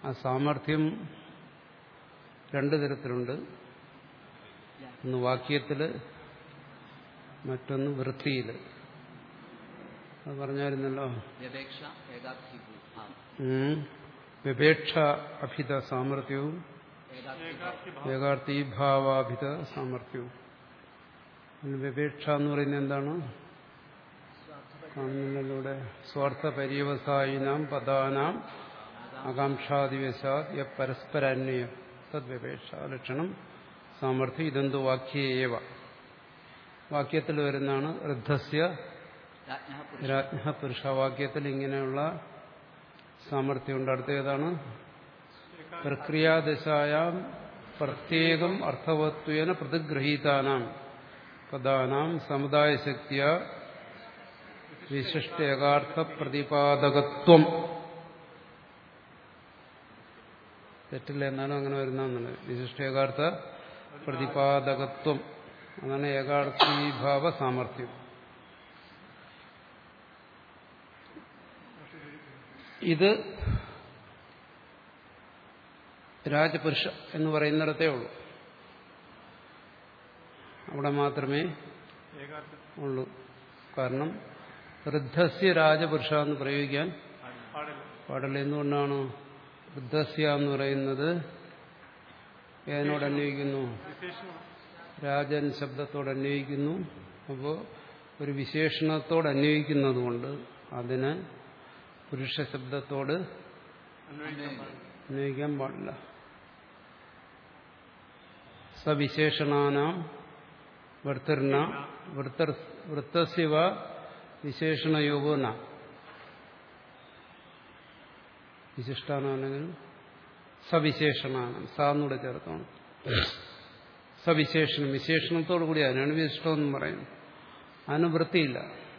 ആ സാമർഥ്യം രണ്ട് തരത്തിലുണ്ട് ഒന്ന് വാക്യത്തിൽ മറ്റൊന്ന് വൃത്തിയിൽ അത് പറഞ്ഞായിരുന്നല്ലോ വ്യപേക്ഷ ഏകാർത്ഥീഭൂ ഭാവം ഉം. വിവേക്ഷ അഭിത സാമർഥ്യവും ഏകാർത്ഥീ ഏകാർത്ഥീഭാവാഭിത സാമർഥ്യവും അതിൽ വിവേക്ഷ എന്ന് പറയുന്നത് എന്താണ് കാണുന്നതിലൂടെ സ്വാർത്ഥ പര്യവസായിനാം പദാനാം ആകാംക്ഷാദിവശാത് യ പരസ്പരാന്വയ തദ്വിവേക്ഷ ലക്ഷണം സാമർഥ്യം ഇതെന്തു വാക്യേവ വാക്യത്തിൽ വരുന്നതാണ് വൃദ്ധസ്യ രാജ്ഞ പുരുഷ രാജ്ഞ പുരുഷവാക്യത്തിൽ ഇങ്ങനെയുള്ള സാമർഥ്യമുണ്ട് അടുത്ത ഏതാണ് പ്രക്രിയാദശായാം പ്രത്യേകം അർത്ഥവത്വേന പ്രതിഗ്രഹീതാനാം പദാനാം സമുദായശക്തിയ വിശിഷ്ടേകാർത്ഥ പ്രതിപാദകത്വം തെറ്റില്ല എന്നാലും അങ്ങനെ വരുന്നതെന്നുള്ളത് വിശിഷ്ടേകാർത്ഥ പ്രതിപാദകത്വം അതാണ് ഏകാർത്ഥീഭാവ സാമർഥ്യം ഇത് രാജപുരുഷ എന്ന് പറയുന്നിടത്തേ ഉള്ളൂ അവിടെ മാത്രമേ ഉള്ളൂ കാരണം വൃദ്ധസ്യ രാജപുരുഷ എന്ന് പ്രയോഗിക്കാൻ പാടില്ല എന്തുകൊണ്ടാണ് വൃദ്ധസ്യ എന്ന് പറയുന്നത് ഏതിനോട് അന്വയിക്കുന്നു രാജൻ ശബ്ദത്തോട് അന്വയിക്കുന്നു അപ്പോൾ ഒരു വിശേഷണത്തോട് അന്വയിക്കുന്നത് കൊണ്ട് അതിന് പുരുഷ ശബ്ദത്തോട് അന്വയിക്കാൻ പാടില്ല സവിശേഷണാനാം വൃത്തിർന വൃത്തർ വൃത്തസ്യവ വിശേഷണയോഗോ ന വിശിഷ്ടാനാണെങ്കിൽ സവിശേഷണാണ് സാന്നൂടെ ചേർത്താണ് സവിശേഷണം വിശേഷണത്തോടു കൂടി അതിനാണ് വിശിഷ്ടമെന്ന് പറയുന്നത് അതിന് വൃത്തിയില്ല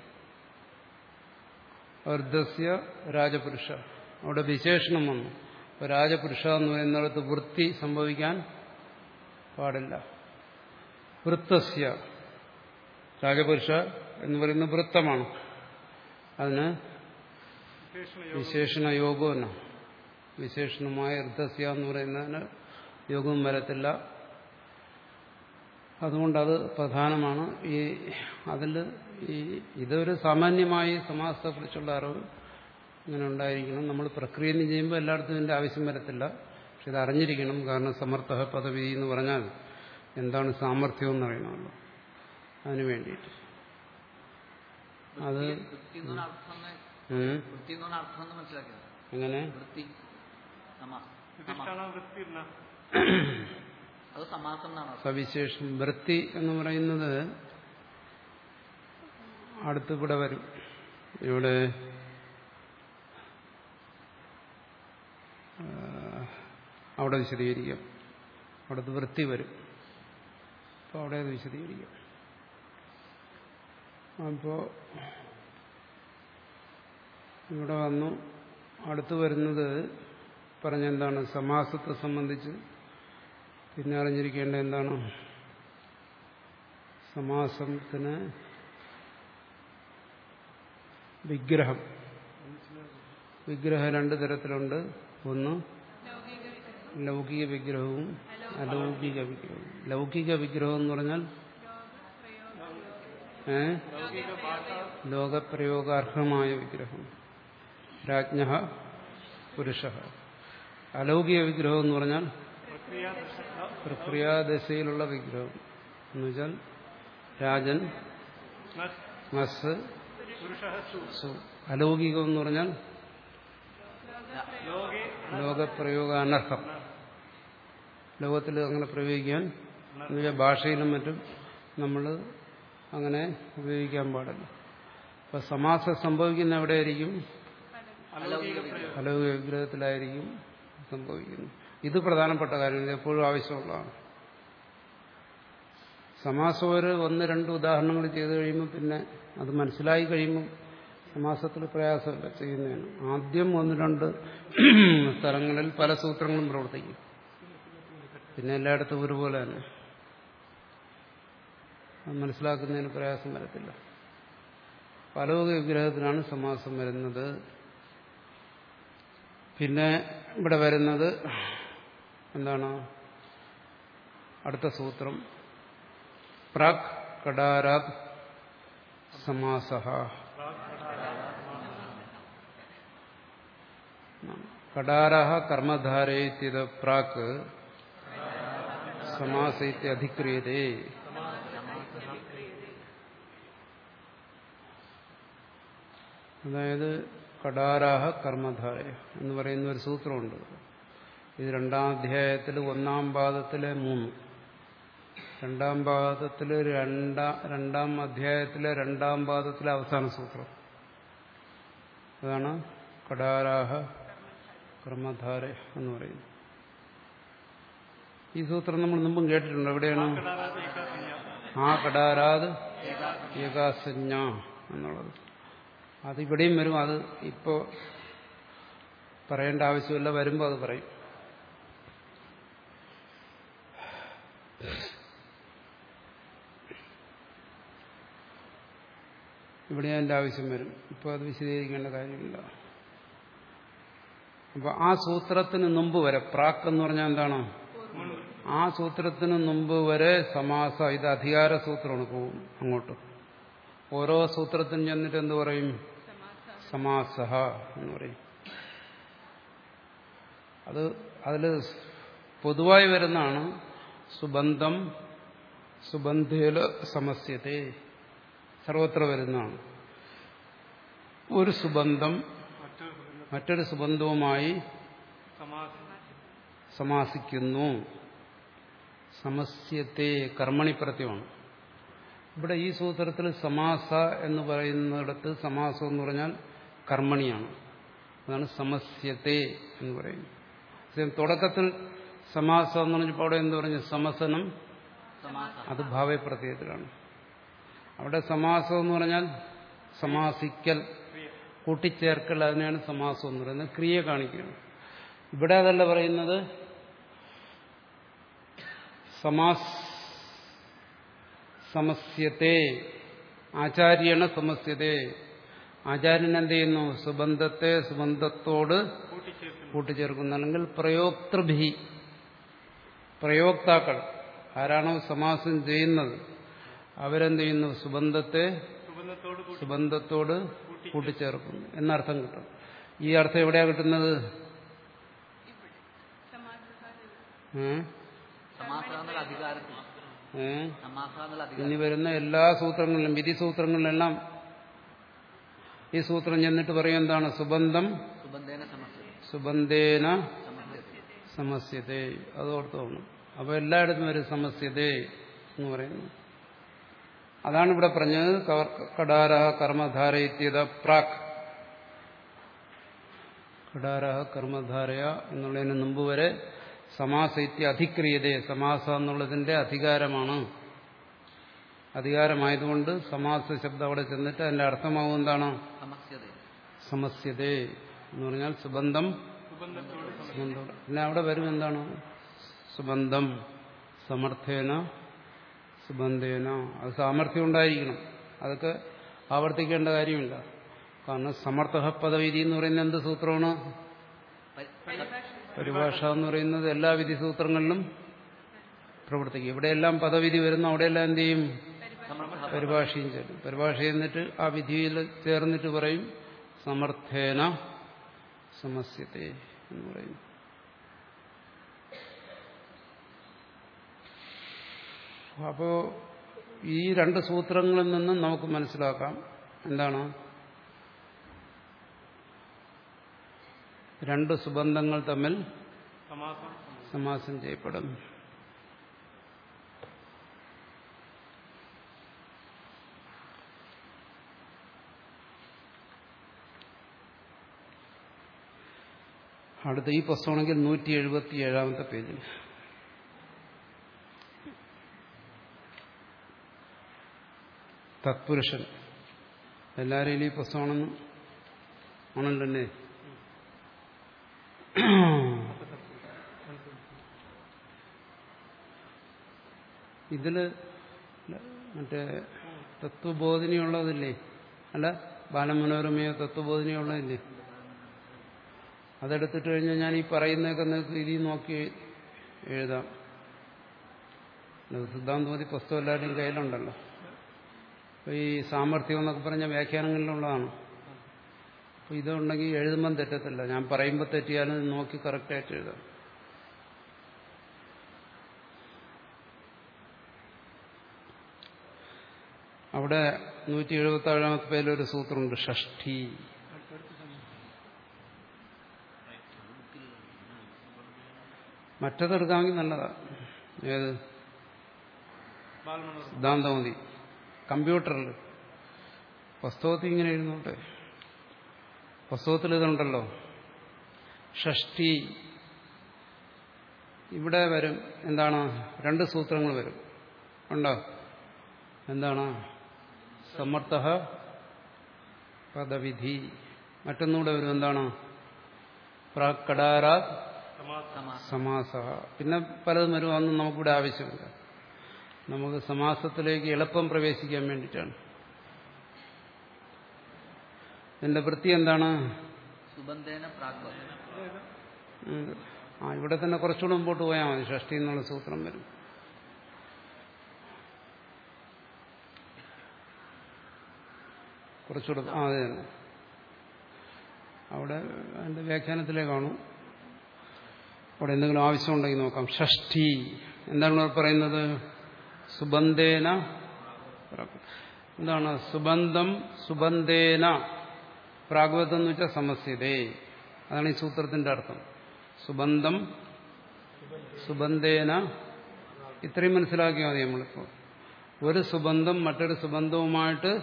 വൃദ്ധസ്യ രാജപുരുഷ അവിടെ വിശേഷണം വന്നു അപ്പോൾ രാജപുരുഷ എന്ന് പറയുന്നിടത്ത് വൃത്തി സംഭവിക്കാൻ പാടില്ല വൃത്തസ്യ രാജപുരുഷ എന്ന് പറയുന്ന വൃത്തമാണ് അതിന് വിശേഷണ യോഗവും വിശേഷണമായ വൃത്തസ്യ എന്ന് പറയുന്നതിന് യോഗവും വരത്തില്ല അതുകൊണ്ട് അത് പ്രധാനമാണ് ഈ അതിൽ ഈ ഇതൊരു സാമാന്യമായി സമാസത്തെക്കുറിച്ചുള്ള അറിവ് ഇങ്ങനെ ഉണ്ടായിരിക്കണം നമ്മൾ പ്രക്രിയ ചെയ്യുമ്പോൾ എല്ലായിടത്തും ഇതിൻ്റെ ആവശ്യം വരത്തില്ല പക്ഷെ ഇത് അറിഞ്ഞിരിക്കണം കാരണം സമർത്ഥ പദവി എന്ന് പറഞ്ഞാൽ എന്താണ് സാമർഥ്യം എന്ന് അറിയണമല്ലോ അതിനു വേണ്ടിയിട്ട് അത് വൃത്തി എന്ന് പറഞ്ഞ അർത്ഥം എന്ന് ഉം, വൃത്തി എന്ന് പറഞ്ഞ അർത്ഥം എന്ന് മനസ്സിലാക്കിയത് എങ്ങനെ വൃത്തി സമാസം അത് സമാസം എന്നാണ് അർത്ഥം. സവിശേഷം വൃത്തി എന്ന് പറയുന്നത് അടുത്തിവിടെ വരും ഇവിടെ ആ, അവിടെ വിശദീകരിക്കാം അവിടുത്തെ വൃത്തി വരും അപ്പോൾ അവിടെ അത് വിശദീകരിക്കാം അപ്പോൾ ഇവിടെ വന്നു അടുത്ത് വരുന്നത് പറഞ്ഞെന്താണ് സമാസത്തെ സംബന്ധിച്ച് പിന്നെ അറിഞ്ഞിരിക്കേണ്ട എന്താണ് സമാസത്തിന് വിഗ്രഹം വിഗ്രഹം രണ്ട് തരത്തിലുണ്ട് ഒന്ന് ലൗകിക വിഗ്രഹവും അലൗകിക വിഗ്രഹവും ലൗകിക വിഗ്രഹം എന്ന് പറഞ്ഞാൽ ഏ ലോകപ്രയോഗാർഹമായ വിഗ്രഹം രാജ്ഞ പുരുഷ അലൗകിക വിഗ്രഹം എന്ന് പറഞ്ഞാൽ പ്രക്രിയാദശയിലുള്ള വിഗ്രഹം എന്ന് വെച്ചാൽ രാജൻ മസ് സു അലൗകികം എന്ന് പറഞ്ഞാൽ ലോകപ്രയോഗ അനർഹം ലോകത്തിൽ അങ്ങനെ പ്രയോഗിക്കാൻ എന്ന് വെച്ചാൽ ഭാഷയിലും മറ്റും നമ്മൾ അങ്ങനെ ഉപയോഗിക്കാൻ പാടില്ല അപ്പൊ സമാസം സംഭവിക്കുന്ന എവിടെയായിരിക്കും അലൗകിക വിഗ്രഹം അലൗകിക വിഗ്രഹത്തിലായിരിക്കും സംഭവിക്കുന്നത് ഇത് പ്രധാനപ്പെട്ട കാര്യം ഇത് എപ്പോഴും ആവശ്യമുള്ളതാണ് സമാസം ഒരു ഒന്ന് രണ്ട് ഉദാഹരണങ്ങൾ ചെയ്തു കഴിയുമ്പോൾ പിന്നെ അത് മനസ്സിലായി കഴിയുമ്പോൾ സമാസത്തിൽ പ്രയാസമില്ല ചെയ്യുന്നതിന് ആദ്യം ഒന്ന് രണ്ട് സ്ഥലങ്ങളിൽ പല സൂത്രങ്ങളും പ്രവർത്തിക്കും പിന്നെ എല്ലായിടത്തും ഒരുപോലെ തന്നെ അത് മനസ്സിലാക്കുന്നതിന് പ്രയാസം വരത്തില്ല പലവക വിഗ്രഹത്തിനാണ് സമാസം വരുന്നത് പിന്നെ ഇവിടെ വരുന്നത് എന്താണ് അടുത്ത സൂത്രം പ്രാക് കടാരാത് സമാസ കടാര കർമ്മധാരയിത്യത പ്രാക് സമാസ ഇത്യധിക്രിയതേ അതായത് കടാരാഹ കർമ്മധാരയ എന്ന് പറയുന്ന ഒരു സൂത്രമുണ്ട് ഇത് രണ്ടാം അധ്യായത്തിൽ ഒന്നാം പാദത്തിലെ മൂന്ന് രണ്ടാം പാദത്തിലെ രണ്ടാ രണ്ടാം അധ്യായത്തിലെ രണ്ടാം പാദത്തിലെ അവസാന സൂത്രം അതാണ് കടാരാഹ കർമ്മധാര എന്ന് പറയുന്നത് ഈ സൂത്രം നമ്മൾ മുമ്പും കേട്ടിട്ടുണ്ട് എവിടെയാണ് ആ കടാരാത് ഏകാസഞ്ജ എന്നുള്ളത് അതിവിടെയും വരും അത് ഇപ്പോൾ പറയേണ്ട ആവശ്യമില്ല വരുമ്പോൾ അത് പറയും ഇവിടെ അതിൻ്റെ ആവശ്യം വരും ഇപ്പോൾ അത് വിശദീകരിക്കേണ്ട കാര്യമില്ല അപ്പൊ ആ സൂത്രത്തിന് മുമ്പ് വരെ പ്രാക്ക് എന്ന് പറഞ്ഞാൽ എന്താണ് ആ സൂത്രത്തിന് മുമ്പ് വരെ സമാസ ഇത് അധികാര സൂത്രമാണ് പോകും അങ്ങോട്ട് ഓരോ സൂത്രത്തിനും ചെന്നിട്ട് എന്ത് പറയും സമാസഹ എന്ന് പറയും അത് അതിൽ പൊതുവായി വരുന്നതാണ് സുബന്ധം സുബന്ധേല സമസ്യത്തെ സർവത്ര വരുന്നതാണ് ഒരു സുബന്ധം മറ്റൊരു സുബന്ധവുമായി സമാസിക്കുന്നു സമസ്യത്തെ കർമ്മണി പ്രത്യമാണ് ഇവിടെ ഈ സൂത്രത്തിൽ സമാസ എന്ന് പറയുന്നിടത്ത് സമാസം എന്ന് പറഞ്ഞാൽ കർമ്മണിയാണ് അതാണ് സമസ്യത്തെ എന്ന് പറയുന്നത് തുടക്കത്തിൽ സമാസം എന്ന് പറഞ്ഞപ്പോൾ അവിടെ എന്ത് പറഞ്ഞു സമസനം അത് ഭാവപ്രത്യയത്തിലാണ് അവിടെ സമാസം എന്ന് പറഞ്ഞാൽ സമാസിക്കൽ കൂട്ടിച്ചേർക്കൽ അതിനെയാണ് സമാസം എന്ന് പറയുന്നത് ക്രിയ കാണിക്കുകയാണ് ഇവിടെ അതല്ല പറയുന്നത് സമാസ് സമസ്യത്തെ ആചാര്യണ സമസ്യത്തെ ആചാര്യൻ എന്ത് ചെയ്യുന്നു സുബന്ധത്തെ സുബന്ധത്തോട് കൂട്ടിച്ചേർക്കുന്നു അല്ലെങ്കിൽ പ്രയോക്തൃഭി പ്രയോക്താക്കൾ ആരാണോ സമാസം ചെയ്യുന്നത് അവരെന്ത് ചെയ്യുന്നു സുബന്ധത്തെ സുബന്ധത്തോട് കൂട്ടിച്ചേർക്കുന്നു എന്നർത്ഥം കിട്ടും ഈ അർത്ഥം എവിടെയാ കിട്ടുന്നത് അധികാരത്തിൽ ഏഹ് സമാസ എന്നുള്ള അധികാരം ഇനി വരുന്ന എല്ലാ സൂത്രങ്ങളിലും വിധി സൂത്രങ്ങളിലെല്ലാം ഈ സൂത്രം ചെന്നിട്ട് പറയും എന്താണ് സുബന്ധം സുബന്ധേന സമസ്യ സുബന്ധേന സമസ്യത്തെ സമസ്യതേ അത് ഓർത്തോണം അപ്പോൾ എല്ലായിടത്തും വരും സമസ്യതേ എന്ന് പറയുന്നു അതാണ് ഇവിടെ പറഞ്ഞത് കവർ- കടാര കർമ്മധാര ഇത്യത പ്രാക് കടാര കർമ്മധാരയ എന്നുള്ളതിന് മുമ്പ് വരെ സമാസ ഇത്യ അധിക്രിയതേ സമാസ എന്നുള്ളതിന്റെ അധികാരമാണ് അധികാരമായതുകൊണ്ട് സമാസ ശബ്ദം അവിടെ ചെന്നിട്ട് അതിന്റെ അർത്ഥമാവും എന്താണ് സമസ്യത സമസ്യതേ എന്ന് പറഞ്ഞാൽ സുബന്ധം സുബന്ധം പിന്നെ അവിടെ വരും എന്താണ് സുബന്ധം സമർത്ഥേന സുബന്ധേന അത് സാമർഥ്യം ഉണ്ടായിരിക്കണം അതൊക്കെ ആവർത്തിക്കേണ്ട കാര്യമില്ല കാരണം സമർത്ഥ പദവിധി എന്ന് പറയുന്നത് എന്ത് സൂത്രമാണ് പരിഭാഷ എന്ന് പറയുന്നത് എല്ലാ വിധി സൂത്രങ്ങളിലും പ്രവർത്തിക്കും ഇവിടെയെല്ലാം പദവിധി വരുന്നു അവിടെയെല്ലാം എന്ത് ചെയ്യും പരിഭാഷയും ചേരും പരിഭാഷ എന്നിട്ട് ആ വിധിയിൽ ചേർന്നിട്ട് പറയും സമർത്ഥേന സമസ്യത്തെ എന്ന് പറയും അപ്പോ ഈ രണ്ട് സൂത്രങ്ങളിൽ നിന്നും നമുക്ക് മനസ്സിലാക്കാം എന്താണ് രണ്ട് സുബന്ധങ്ങൾ തമ്മിൽ സമാസം ചെയ്യപ്പെടും അടുത്ത ഈ പുസ്തകമാണെങ്കിൽ നൂറ്റി എഴുപത്തി ഏഴാമത്തെ പേജിൽ തത്പുരുഷൻ എല്ലാവരെയും ഈ പുസ്തകമാണെന്ന് ആണല്ലോ അല്ലേ ഇതില് മറ്റേ തത്വബോധിനിയുള്ളതില്ലേ അല്ല ബാലമനോരമയോ തത്വബോധിനിയുള്ളതില്ലേ അതെടുത്തിട്ട് കഴിഞ്ഞാൽ ഞാൻ ഈ പറയുന്നതൊക്കെ നിങ്ങൾക്ക് ഇതിൽ നോക്കി എഴുതാം സിദ്ധാന്തമതി പുസ്തകം എല്ലാവരുടെയും കയ്യിലുണ്ടല്ലോ അപ്പോൾ ഈ സാമർഥ്യം എന്നൊക്കെ പറഞ്ഞ വ്യാഖ്യാനങ്ങളിലുള്ളതാണ് അപ്പോൾ ഇതുണ്ടെങ്കിൽ എഴുതുമ്പം തെറ്റത്തില്ല ഞാൻ പറയുമ്പോൾ തെറ്റിയാലും ഇത് നോക്കി കറക്റ്റായിട്ട് എഴുതാം അവിടെ നൂറ്റി എഴുപത്തി ഏഴാമത്തെ പേരിലൊരു സൂത്രമുണ്ട് ഷഷ്ഠി മറ്റതെടുക്കാമെങ്കിൽ നല്ലതാ ഏത് സിദ്ധാന്തം മതി കമ്പ്യൂട്ടറിൽ പുസ്തകത്തിൽ ഇങ്ങനെ എഴുതുന്നോട്ടെ പുസ്തകത്തിൽ ഇതുണ്ടല്ലോ ഷഷ്ടി ഇവിടെ വരും എന്താണ് രണ്ട് സൂത്രങ്ങൾ വരും ഉണ്ടോ എന്താണ് സമർത്ഥ പദവിധി മറ്റൊന്നുകൂടെ വരും എന്താണ് പ്രാക്കടാരാ സമാസ പിന്നെ പലതും വരും അതൊന്നും നമുക്കിവിടെ ആവശ്യമില്ല നമുക്ക് സമാസത്തിലേക്ക് എളുപ്പം പ്രവേശിക്കാൻ വേണ്ടിയിട്ടാണ് ഇതിന്റെ വൃത്തി എന്താണ് സുബന്ധേന പ്രാഗ്വ ഉം. ആ ഇവിടെ തന്നെ കുറച്ചുകൂടെ മുമ്പോട്ട് പോയാൽ മതി ഷഷ്ടി എന്നുള്ള സൂത്രം വരും കുറച്ചുകൂടെ ആ അതെ തന്നെ അവിടെ അതിന്റെ വ്യാഖ്യാനത്തിലേ കാണും അവിടെ എന്തെങ്കിലും ആവശ്യമുണ്ടെങ്കിൽ നോക്കാം ഷഷ്ടി എന്താണ് ഇവിടെ പറയുന്നത് സുബന്ധേന എന്താണ് സുബന്ധം സുബന്ധേന പ്രാഗ്വതം എന്ന് വെച്ചാൽ സമസ്യതേ അതാണ് ഈ സൂത്രത്തിന്റെ അർത്ഥം സുബന്ധം സുബന്ധേന ഇത്രയും മനസ്സിലാക്കിയാൽ മതി നമ്മളിപ്പോൾ ഒരു സുബന്ധം മറ്റൊരു സുബന്ധവുമായിട്ട്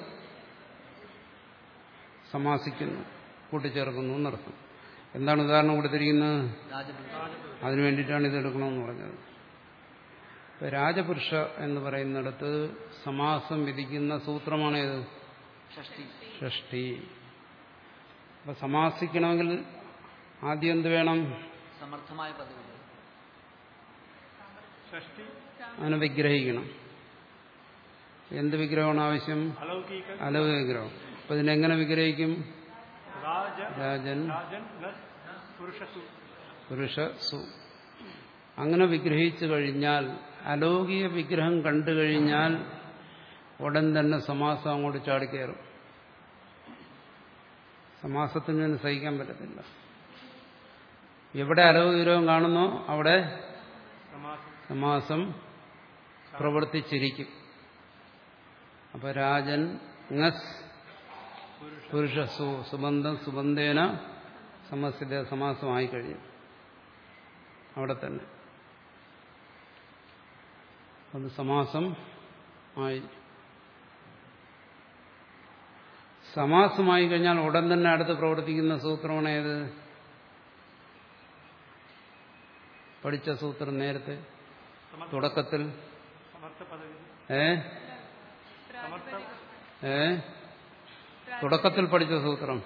സമാസിക്കുന്നു കൂട്ടിച്ചേർക്കുന്നു എന്നർത്ഥം എന്താണ് ഉദാഹരണം കൊടുത്തിരിക്കുന്നത് രാജപുരുഷ അതിനു വേണ്ടിയിട്ടാണ് ഇത് എടുക്കണമെന്ന് പറഞ്ഞത് ഇപ്പൊ രാജപുരുഷ എന്ന് പറയുന്നിടത്ത് സമാസം വിധിക്കുന്ന സൂത്രമാണ് ഏത് ഷഷ്ടി ഷഷ്ടി അപ്പൊ സമാസിക്കണമെങ്കിൽ ആദ്യം എന്ത് വേണം സമർത്ഥമായ പദവികൾ അതിനെ വിഗ്രഹിക്കണം എന്ത് വിഗ്രഹമാണ് ആവശ്യം अलौकिक അലവ് വിഗ്രഹം അപ്പൊ ഇതിനെങ്ങനെ വിഗ്രഹിക്കും राज രാജൻ राजन प्लस पुरुषसु പുരുഷ സു അങ്ങനെ വിഗ്രഹിച്ചു കഴിഞ്ഞാൽ അലൗകിക വിഗ്രഹം കണ്ടു കഴിഞ്ഞാൽ ഉടൻ തന്നെ സമാസം അങ്ങോട്ട് ചാടിക്കയറും സമാസത്തിന് തന്നെ സഹിക്കാൻ പറ്റത്തില്ല എവിടെ അലവ് വിഗ്രഹം കാണുന്നോ അവിടെ समासम സമാസം പ്രവർത്തിച്ചിരിക്കും അപ്പൊ രാജൻ ngസ് പുരുഷ സു സുബന്ധം സുബന്ധേന സമസ്യ സമാസമായി കഴിഞ്ഞു അവിടെ തന്നെ അത് സമാസം ആയി സമാസമായി കഴിഞ്ഞാൽ ഉടൻ തന്നെ അടുത്ത് പ്രവർത്തിക്കുന്ന സൂത്രമാണ് ഏത് പഠിച്ച സൂത്രം നേരത്തെ തുടക്കത്തിൽ समर्थ पदवी ഏ समर्थ ഏ തുടക്കത്തിൽ പഠിച്ച സൂത്രം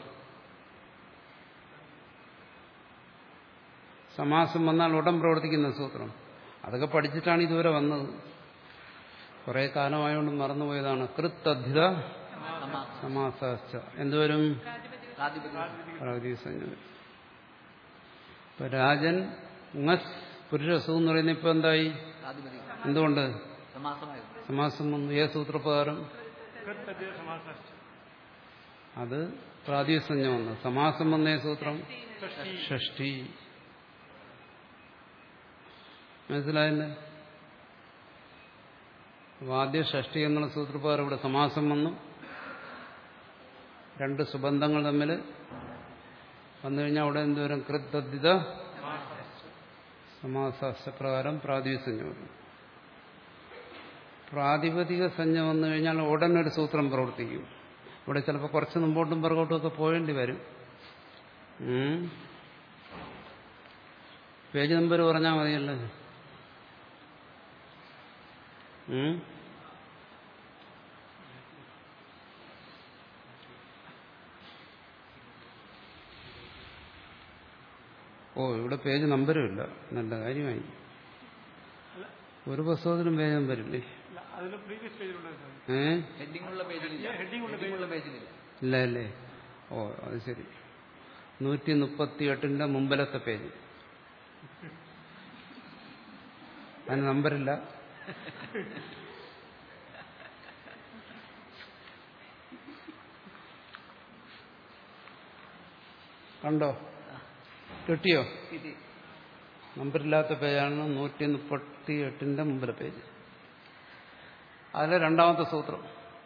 സമാസം വന്നാൽ ഉടൻ പ്രവർത്തിക്കുന്ന സൂത്രം അതൊക്കെ പഠിച്ചിട്ടാണ് ഇതുവരെ വന്നത് കുറെ കാലമായോണ്ട് മറന്നുപോയതാണ് കൃത്തദ്ധിത സമാസം സമാസ എന്തുവരും പ്രാതിപതിക പ്രാതിസഞ്ജ ഇപ്പൊ രാജൻ ngസ് പുരുഷസു എന്ന് പറയുന്ന ഇപ്പൊ എന്തായി പ്രാതിപതിക എന്തുകൊണ്ട് സമാസമായിരുന്നു സമാസം വന്നു ഏ സൂത്രപ്രകാരം कृतद्य समासश्च അത് പ്രാതിസഞ്ജ വന്നു സമാസം വന്നേ സൂത്രം षष्ठी ഷഷ്ടി മനസ്സിലായില്ലേ അപ്പൊ ആദ്യം ഷഷ്ടി എന്നുള്ള സൂത്രപ്രകാരം ഇവിടെ സമാസം വന്നു രണ്ട് സുബന്ധങ്ങൾ തമ്മിൽ വന്നു കഴിഞ്ഞാൽ അവിടെ എന്തോരം കൃതദ്ധിത സമാസപ്രകാരം പ്രാതിസഞ്ജ വന്നു പ്രാതിപതിക സഞ്ജ വന്നു കഴിഞ്ഞാൽ ഉടൻ ഒരു സൂത്രം പ്രവർത്തിക്കും ഇവിടെ ചിലപ്പോൾ കുറച്ച് മുമ്പോട്ടും പുറകോട്ടും ഒക്കെ പോകേണ്ടി വരും ഉം. പേജ് നമ്പർ പറഞ്ഞാൽ മതിയല്ലോ ഉം. ഓ ഇവിടെ പേജ് നമ്പരും ഇല്ല നല്ല കാര്യമായി ഒരു പുസ്തകത്തിലും പേജ് നമ്പരില്ലേ അല്ല, അതിൽ പ്രീവിയസ് പേജിലുള്ളത് ഏ ഹെഡിംഗ് ഉള്ള പേജിലില്ല heading ഉള്ള ഹെഡിംഗ് ഉള്ള പേജിലില്ല ഇല്ല അല്ലേ ഓ അത് ശരി നൂറ്റി മുപ്പത്തി എട്ടിന്റെ മുമ്പിലത്തെ പേജ് അതിന് നമ്പറില്ല കണ്ടോ കിട്ടിയോ ഇത് നമ്പറില്ലാത്ത പേജാണ് നൂറ്റി മുപ്പത്തി എട്ടിന്റെ മുമ്പിലെ പേജ് അതിലെ രണ്ടാമത്തെ സൂത്രം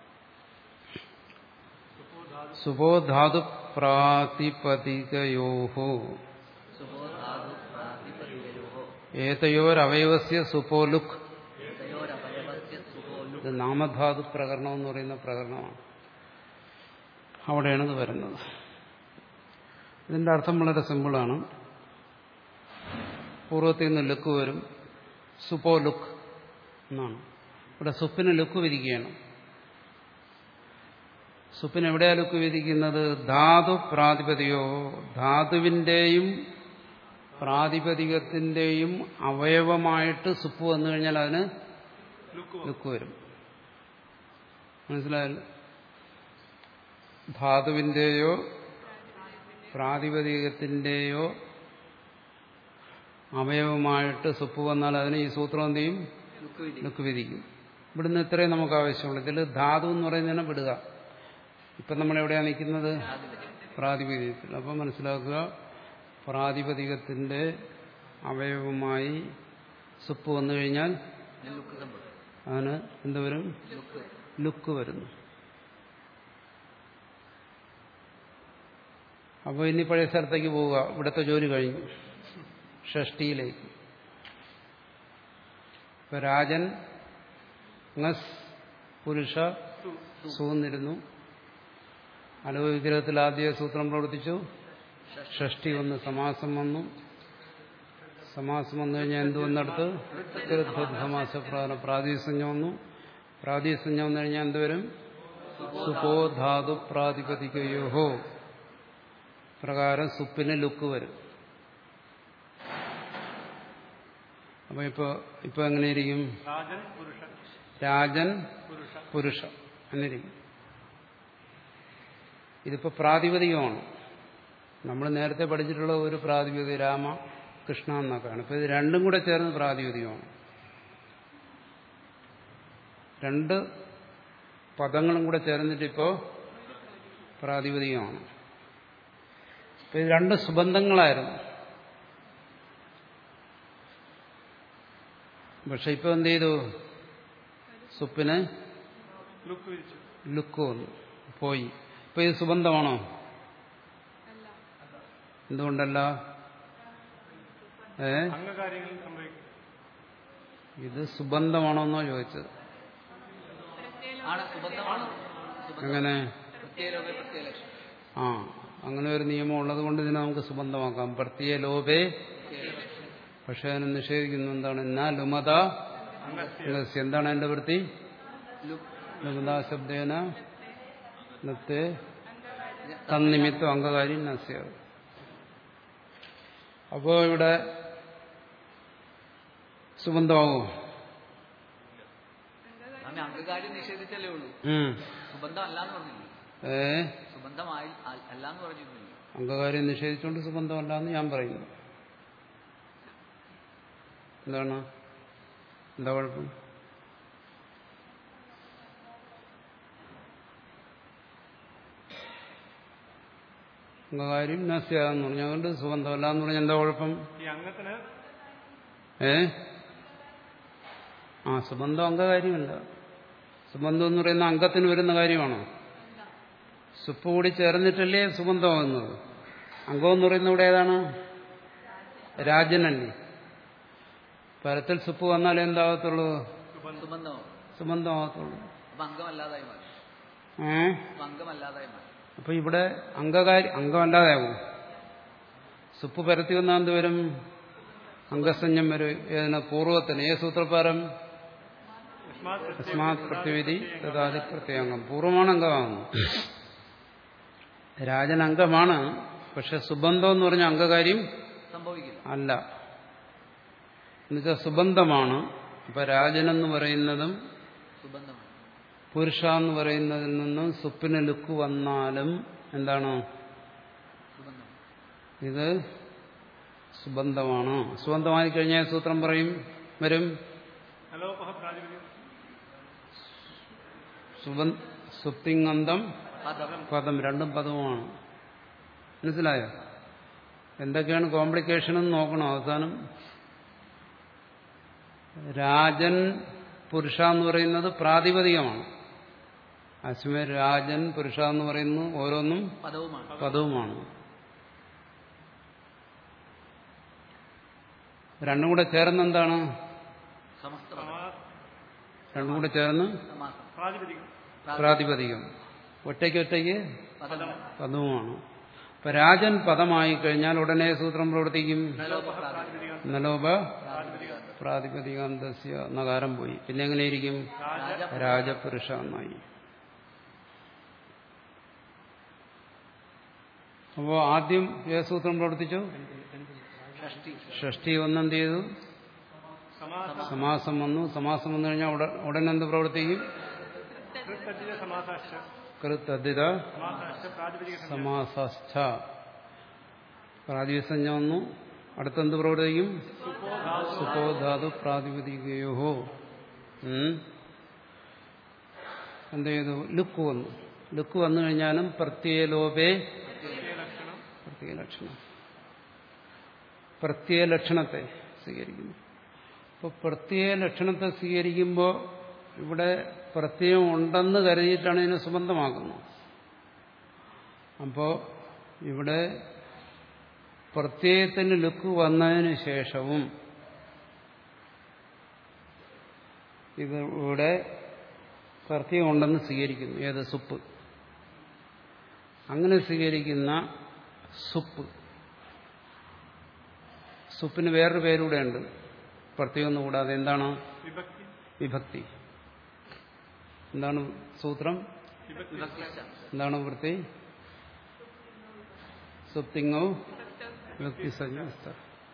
സുബോധാതു പ്രാതിപതികയോഹോ സുബോധാതു പ്രാതിപതികയോഹോ ഏതയോരവയവസ്യ സുപോലുക് തയോരവയവസ്യ സുബോലു ഇത് നാമധാതു പ്രകരണം എന്ന് പറയുന്ന പ്രകരണമാണ് അവിടെയാണ് ഇത് വരുന്നത് ഇതിന്റെ അർത്ഥം വളരെ സിമ്പിളാണ് പൂർവ്വത്തിൽ നിന്ന് ലുക്ക് വരും സുപോ ലുക്ക് എന്നാണ് ഇവിടെ സുപ്പിന് ലുക്ക് വിരിക്കുകയാണ് സുപ്പിന് എവിടെയാ ലുക്ക് വിരിക്കുന്നത് ധാതു പ്രാതിപതികോ ധാതുവിന്റെയും പ്രാതിപതികത്തിന്റെയും അവയവമായിട്ട് സുപ്പ് വന്നു കഴിഞ്ഞാൽ അതിന് ലുക്ക് വരും മനസ്സിലായല്ലോ ധാതുവിന്റെയോ പ്രാതിപതികത്തിന്റെയോ അവയവമായിട്ട് സുപ്പ് വന്നാൽ അതിന് ഈ സൂത്രം എന്ത് ചെയ്യും ലുക്ക് വിധി ലുക്ക് വിധിക്കും ഇവിടുന്ന് ഇത്രയും നമുക്ക് ആവശ്യമുള്ളൂ ഇതിൽ ധാതു എന്ന് പറയുന്നതിനെ വിടുക ഇപ്പം നമ്മൾ എവിടെയാണ് നിൽക്കുന്നത് പ്രാതിപതികത്തിൽ അപ്പം മനസ്സിലാക്കുക പ്രാതിപതികത്തിന്റെ അവയവമായി സുപ്പ് വന്നു കഴിഞ്ഞാൽ ലുക്ക് സംഭവിക്കും അതിന് എന്തുവരും ലുക്ക് ലുക്ക് വരുന്നു അപ്പോൾ ഇനി പഴയ സ്ഥലത്തേക്ക് പോവുക ഇവിടുത്തെ ജോലി കഴിഞ്ഞു ഷഷ്ടിയിലേക്ക് ഇപ്പൊ രാജൻ ngസ് പുരുഷ സൂന്നിരുന്നു അലവ വിഗ്രഹത്തിൽ ആദ്യ സൂത്രം പ്രവർത്തിച്ചു ഷഷ്ടി വന്ന് സമാസം വന്നു സമാസം വന്നു കഴിഞ്ഞാൽ എന്ത് വന്നെടുത്ത് സമാസ പ്രാതിസഞ്ജ വന്നു പ്രാതിസഞ്ജ വന്നു കഴിഞ്ഞാൽ എന്തുവരും സുപോ ധാതു പ്രാതിപതികയോഹോ പ്രകാരം സുപ്പിന് ലുക്ക് വരും അപ്പൊ ഇപ്പൊ ഇപ്പൊ എങ്ങനെയിരിക്കും രാജൻ പുരുഷൻ രാജൻ പുരുഷ പുരുഷ എന്നിരിക്കും ഇതിപ്പോ പ്രാതിപതികമാണ് നമ്മൾ നേരത്തെ പഠിച്ചിട്ടുള്ള ഒരു പ്രാതിപതിക രാമ കൃഷ്ണ എന്നൊക്കെയാണ് ഇപ്പൊ ഇത് രണ്ടും കൂടെ ചേർന്ന് പ്രാതിപതികമാണ് രണ്ട് പദങ്ങളും കൂടെ ചേർന്നിട്ട് ഇപ്പോ പ്രാതിപതികമാണ് ഇപ്പൊ ഇത് രണ്ട് സുബന്ധങ്ങളായിരുന്നു പക്ഷെ ഇപ്പൊ എന്ത് ചെയ്തു സുപ്പിന് ലുക്ക് വിരിച്ചു ലുക്ക് വന്നു പോയി ഇപ്പൊ ഇത് സുബന്ധമാണോ എന്തുകൊണ്ടല്ല ഏ അംഗകാര്യങ്ങളിൽ സംഭവിക്കും ഇത് സുബന്ധമാണോന്നോ ചോദിച്ചത് ആണ് സുബന്ധമാണ് സുബന്ധം എങ്ങനെ പ്രത്യേക പ്രത്യേക ലക്ഷ്യം ആ അങ്ങനെ ഒരു നിയമം ഉള്ളത് കൊണ്ട് ഇതിനെ നമുക്ക് സുബന്ധമാക്കാം പ്രത്യേക ലോപേ പക്ഷെ അതിനെ നിഷേധിക്കുന്നു എന്താണ് എന്നാ ലുമത അംഗസ്യ. എന്താണ് എന്റെ വൃത്തി ലുക്ക് ലുമത ശബ്ദേന നത്തെ തന്നിമിത്തം അംഗകാരി നസ്യ അപ്പോ ഇവിടെ സുബന്ധമാകുമോ സ്വാമി അംഗകാര്യം നിഷേധിച്ചല്ലേ ഉള്ളൂ ഉം. സുബന്ധം അല്ലാന്ന് പറഞ്ഞില്ല ഏ സുബന്ധമായി അ- അല്ലാന്ന് പറഞ്ഞിരുന്നില്ല അംഗകാര്യം നിഷേധിച്ചുകൊണ്ട് സുബന്ധമല്ല എന്ന് ഞാൻ പറയുന്നു എന്താണ് എന്താ കുഴപ്പം അംഗകാര്യം നസ്യാന്ന് പറഞ്ഞു അതുകൊണ്ട് സുബന്ധമല്ല എന്ന് പറഞ്ഞാൽ എന്താ കുഴപ്പം ഈ അംഗത്തിന് ഏ ആ സുബന്ധം അംഗകാര്യമല്ല സുബന്ധം എന്ന് പറയുന്ന അംഗത്തിന് വരുന്ന കാര്യമാണോ സുപ്പ് കൂടി ചേർന്നിട്ടല്ലേ സുബന്ധമാകുന്നത് അംഗം എന്ന് പറയുന്ന ഇവിടെ ഏതാണ് രാജനല്ലേ പരത്തിൽ സുപ്പ് വന്നാലേ എന്താകത്തുള്ളൂ സുബന്ധമോ സുബന്ധമാകത്തുള്ളൂ അപ്പൊ അംഗമല്ലാതായി മാറി ഏ അപ്പൊ അംഗമല്ലാതായി മാറി അപ്പൊ ഇവിടെ അംഗകാരി അംഗമല്ലാതാകും സുപ്പ് പരത്തി വന്നാൽ എന്ത് വരും അംഗസഞ്ജം വരും ഏതിന് പൂർവ്വത്തിന് ഏ സൂത്രപ്രകാരം യസ്മാത് തസ്മാത് പ്രത്യവിധി തഥാതി പ്രത്യേകം പൂർവമാണ് അംഗമാകുന്നു രാജൻ അംഗമാണ് പക്ഷെ സുബന്ധം എന്ന് പറഞ്ഞ അംഗകാര്യം സംഭവിക്കില്ല അല്ല എന്നുവെച്ചാൽ സുബന്ധമാണ് അപ്പൊ രാജനെന്ന് പറയുന്നതും സുബന്ധമാണ് പുരുഷ എന്ന് പറയുന്നതിൽ നിന്നും സുപ്പിന് ലുക്ക് വന്നാലും എന്താണ് സുബന്ധം ഇത് സുബന്ധമാണ് സുബന്ധമായി കഴിഞ്ഞാൽ സൂത്രം പറയും വരും അലോപഹ പ്രാതിപതികം സുബന് സുപ്തിങ്ങന്തം പദം പദം രണ്ടും പദവുമാണ് മനസ്സിലായോ എന്തൊക്കെയാണ് കോംപ്ലിക്കേഷൻ എന്ന് നോക്കണം അവസാനം രാജൻ പുരുഷ എന്ന് പറയുന്നത് പ്രാതിപതികമാണ് അശ്വമേ രാജൻ പുരുഷ എന്ന് പറയുന്നത് ഓരോന്നും പദവുമാണ് പദവുമാണ് രണ്ടും കൂടെ ചേർന്ന് എന്താണ് സമസ്ത പദം രണ്ടും കൂടെ ചേർന്ന് സമാസം പ്രാതിപതികം പ്രാതിപതികം ഒറ്റയ്ക്ക് ഒറ്റയ്ക്ക് പദം പദവുമാണ് അപ്പൊ രാജൻ പദമായി കഴിഞ്ഞാൽ ഉടനെ സൂത്രം പ്രവർത്തിക്കും നലോപ പ്രാതിപതികം പ്രാതിപതികം നലോപ പ്രാതിപതികം പ്രാതിപതികാന്തസ്യ നകാരം പോയി പിന്നെ എങ്ങനെയിരിക്കും രാജ രാജ രാജപുരുഷ എന്നായി അപ്പോ ആദ്യം ഏത് സൂത്രം പ്രവർത്തിച്ചു ഷഷ്ടി ഷഷ്ടി ഒന്നെന്ത് ചെയ്തു സമാസ സമാസം വന്നു സമാസം വന്നു കഴിഞ്ഞാൽ ഉടൻ ഉടൻ എന്ത് പ്രവർത്തിക്കും കൃത്തജ്ജിത സമാസാശ്ച കൃത്തദ്ധിത സമാസാശ്ച പ്രാതിപതിക സംജ്ഞ. സമാസസ്ഥ പ്രാതിസഞ്ജ വന്നു അടുത്തെന്ത് പ്രവർത്തിക്കും സുപോ ധാതു സുഖോ ധാതു പ്രാതിപതികയോ എന്ത് ചെയ്തു ലുക്ക് വന്നു ലുക്ക് വന്നു കഴിഞ്ഞാലും പ്രത്യയലോപേ പ്രത്യയ ലക്ഷണം പ്രത്യയ ലക്ഷണം പ്രത്യയ ലക്ഷണത്തെ സ്വീകരിക്കുന്നു അപ്പോൾ പ്രത്യയ ലക്ഷണത്തെ സ്വീകരിക്കുമ്പോൾ ഇവിടെ പ്രത്യയം ഉണ്ടെന്ന് കരുതിയിട്ടാണ് ഇതിനെ സുബന്ധമാക്കുന്നത് അപ്പോൾ ഇവിടെ പ്രത്യയത്തിന് ലുക്ക് വന്നതിന് ശേഷവും ഇത് ഇവിടെ പ്രത്യയം ഉണ്ടെന്ന് സ്വീകരിക്കുന്നു ഏത് സുപ്പ് അങ്ങനെ സ്വീകരിക്കുന്ന സുപ്പ് സുപ്പിന് വേറൊരു പേരൂടെ ഉണ്ട് പ്രത്യേകം കൂടാതെ എന്താണ് വിഭക്തി വിഭക്തി എന്താണ് സൂത്രം വിഭക്തി വിഭക്തിശ്ച എന്താണ് വൃത്തി സുപ്തിങ്ങോ വിഭക്തി സഞ്ജസ്ത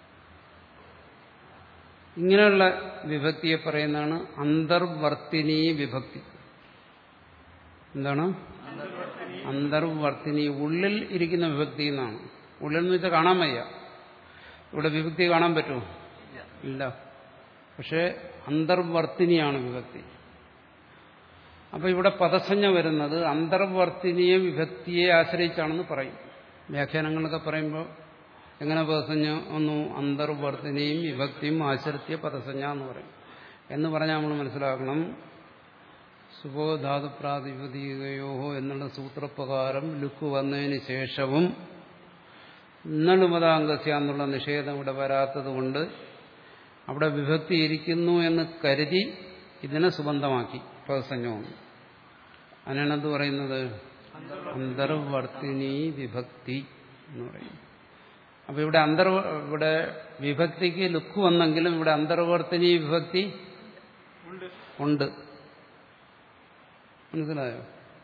ഇങ്ങനെയുള്ള വിഭക്തിയെ പറയുന്നതാണ് അന്തർവർത്തിനി വിഭക്തി എന്താണ് അന്തർവർത്തിനി ഉള്ളിൽ ഇരിക്കുന്ന വിഭക്തി എന്നാണ് ഉള്ളിൽ എന്ന് വെച്ചാൽ കാണാൻ വയ്യ ഇവിടെ വിഭക്തി കാണാൻ പറ്റുമോ ഇല്ല പക്ഷേ അന്തർവർത്തിനിയാണ് വിഭക്തി അപ്പൊ ഇവിടെ പദസഞ്ജ വരുന്നത് അന്തർവർത്തിനിയെ വിഭക്തിയെ ആശ്രയിച്ചാണെന്ന് പറയും വ്യാഖ്യാനങ്ങളൊക്കെ പറയുമ്പോൾ എങ്ങനെ പദസഞ്ജ ഒന്നു അന്തർവർത്തിനിയും വിഭക്തിയും ആശ്രിത്യ പദസഞ്ജ എന്ന് പറയും എന്ന് പറഞ്ഞാൽ നമ്മൾ മനസ്സിലാക്കണം സുബോധാതു പ്രാതിപതികയോ എന്നുള്ള സൂത്രപ്രകാരം ലുക്ക് വന്നതിന് ശേഷവും നളുമതാംഗസ്യ എന്നുള്ള നിഷേധം ഇവിടെ വരാത്തത് കൊണ്ട് അവിടെ വിഭക്തി ഇരിക്കുന്നു എന്ന് കരുതി ഇതിനെ സുബന്ധമാക്കി പദസഞ്ജവും അതിനാണ് എന്ത് പറയുന്നത് അന്തർവർത്തിനി വിഭക്തി എന്ന് പറയും അപ്പൊ ഇവിടെ അന്തർ ഇവിടെ വിഭക്തിക്ക് ലുക്ക് വന്നെങ്കിലും ഇവിടെ അന്തർവർത്തിനി വിഭക്തി ഉണ്ട് ഉണ്ട് മനസ്സിലായോ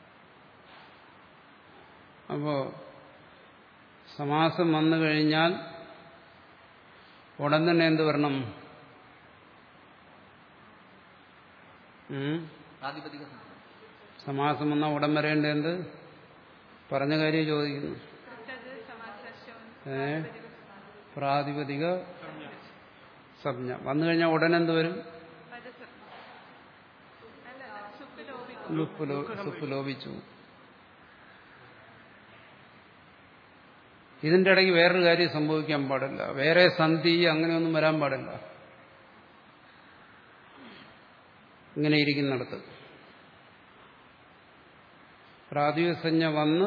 അപ്പോ സമാസം വന്നു കഴിഞ്ഞാൽ ഉടൻ തന്നെ എന്ത് വരണം ഉം? പ്രാതിപതിക സംജ്ഞ സമാസം വന്നാൽ ഉടൻ വരേണ്ട എന്ത് പറഞ്ഞ കാര്യം ചോദിക്കുന്നു ഏ പ്രാതിപതിക സംജ്ഞ വന്നു കഴിഞ്ഞാൽ ഉടൻ എന്ത് വരും ലുപ്പ് ലോ- സുപ്പ് ലോപിച്ചു ഇതിന്റെ ഇടയ്ക്ക് വേറൊരു കാര്യം സംഭവിക്കാൻ പാടില്ല വേറെ സന്ധി അങ്ങനെയൊന്നും വരാൻ പാടില്ല ഇങ്ങനെ ഇരിക്കുന്നിടത്ത് പ്രാതിസഞ്ജ വന്ന്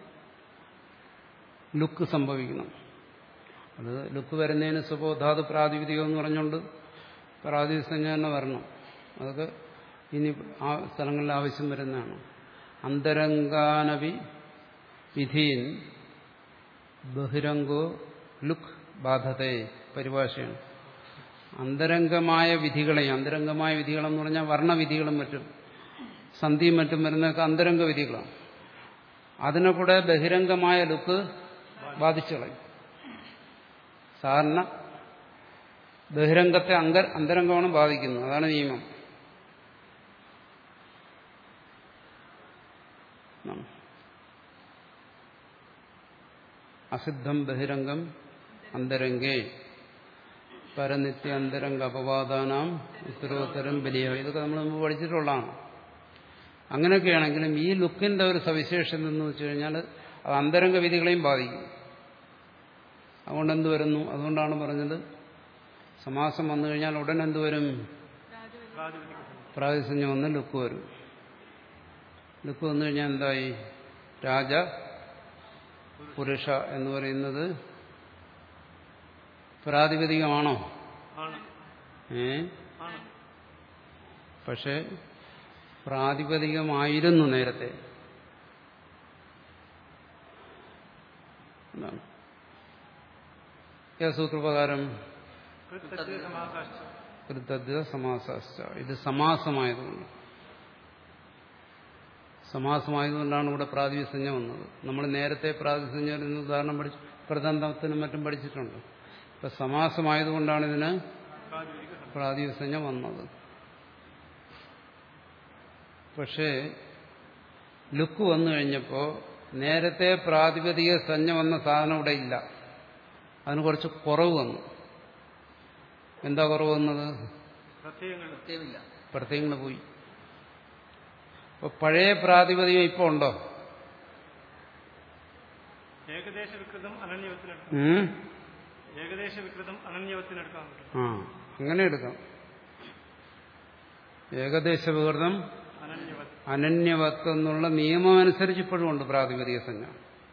ലുക്ക് സംഭവിക്കണം അത് ലുക്ക് വരുന്നതിന് സുബോധാത് പ്രാതിപതികം എന്ന് പറഞ്ഞുകൊണ്ട് പ്രാതിസഞ്ജ തന്നെ വരണം അതൊക്കെ ഇനി ആ സ്ഥലങ്ങളിൽ ആവശ്യം വരുന്നതാണ് അന്തരംഗാനവി വിധീൻ ബഹിരംഗോ ലുക്ക് ബാധത്തെ പരിഭാഷയാണ് അന്തരംഗമായ വിധികളെ അന്തരംഗമായ വിധികളെന്ന് പറഞ്ഞാൽ വർണ്ണവിധികളും മറ്റും സന്ധിയും മറ്റും വരുന്നതൊക്കെ അന്തരംഗ വിധികളാണ് അതിനെ കൂടെ ബഹിരംഗമായ ലുക്ക് ബാധിച്ചു കളയും സാധാരണ ബഹിരംഗത്തെ അങ്ക അന്തരംഗമാണ് ബാധിക്കുന്നത് അതാണ് നിയമം അസിദ്ധം ബഹിരംഗം അന്തരംഗേ പരനിത്യ അന്തരംഗ അപവാദാനാം ഉത്തരോത്തരം ബലിയ ഇതൊക്കെ നമ്മൾ മുമ്പ് പഠിച്ചിട്ടുള്ളതാണ് അങ്ങനെയൊക്കെയാണെങ്കിലും ഈ ലുക്കിന്റെ ഒരു സവിശേഷത എന്ന് വെച്ച് കഴിഞ്ഞാൽ അത് അന്തരംഗ വിധികളെയും ബാധിക്കും അതുകൊണ്ട് എന്ത് വരുന്നു അതുകൊണ്ടാണ് പറഞ്ഞത് സമാസം വന്നു കഴിഞ്ഞാൽ ഉടൻ എന്ത് വരും പ്രാതിപതിക സന്ധി പ്രാതിസഞ്ജം വന്ന് ലുക്ക് വരും ലുക്ക് വന്നു കഴിഞ്ഞാൽ എന്തായി രാജ പുരുഷ എന്ന് പറയുന്നത് പ്രാതിപതികമാണോ ആണ് ഏ ആണ് പക്ഷെ പ്രാതിപതികമായിരുന്നു നേരത്തെ എന്താണ് ഏ സൂത്രപ്രകാരം കൃത്യത്തിൽ സമാസാശ്ച കൃതജ്ഞ സമാസാശ്ച ഇത് സമാസമായതുകൊണ്ട് സമാസമായതുകൊണ്ടാണ് ഇവിടെ പ്രാതിസഞ്ജ വന്നത് നമ്മൾ നേരത്തെ പ്രാതിസഞ്ജ എന്ന് ഉദാഹരണം പഠിച്ചു പ്രതന്തത്തിനും മറ്റും പഠിച്ചിട്ടുണ്ട് ഇപ്പൊ സമാസമായതുകൊണ്ടാണ് ഇതിന് പ്രാതിപതിക സന്ധി പ്രാതിസഞ്ജ വന്നത് പക്ഷേ ലുക്ക് വന്നു കഴിഞ്ഞപ്പോൾ നേരത്തെ പ്രാതിപതിക സഞ്ജ വന്ന സാധനം ഇവിടെ ഇല്ല അതിന് കുറച്ച് കുറവ് വന്നു എന്താ കുറവ് വന്നത് പ്രത്യയങ്ങൾ പ്രത്യയമില്ല പ്രത്യയങ്ങൾ പോയി അപ്പൊ പഴയ പ്രാതിപതികം ഇപ്പോൾ ഉണ്ടോ ഏകദേശ വികൃതം അനന്യവത്തിനെടുക്കാം ഉം? ഏകദേശ വികൃതം അനന്യവത്തിനെടുക്കാൻ പറ്റും ആ അങ്ങനെ എടുക്കാം ഏകദേശ വികൃതം അനന്യവത്ത് അനന്യവത്ത് എന്നുള്ള നിയമം അനുസരിച്ച് ഇപ്പോഴും ഉണ്ട് പ്രാതിപതിക സംജ്ഞ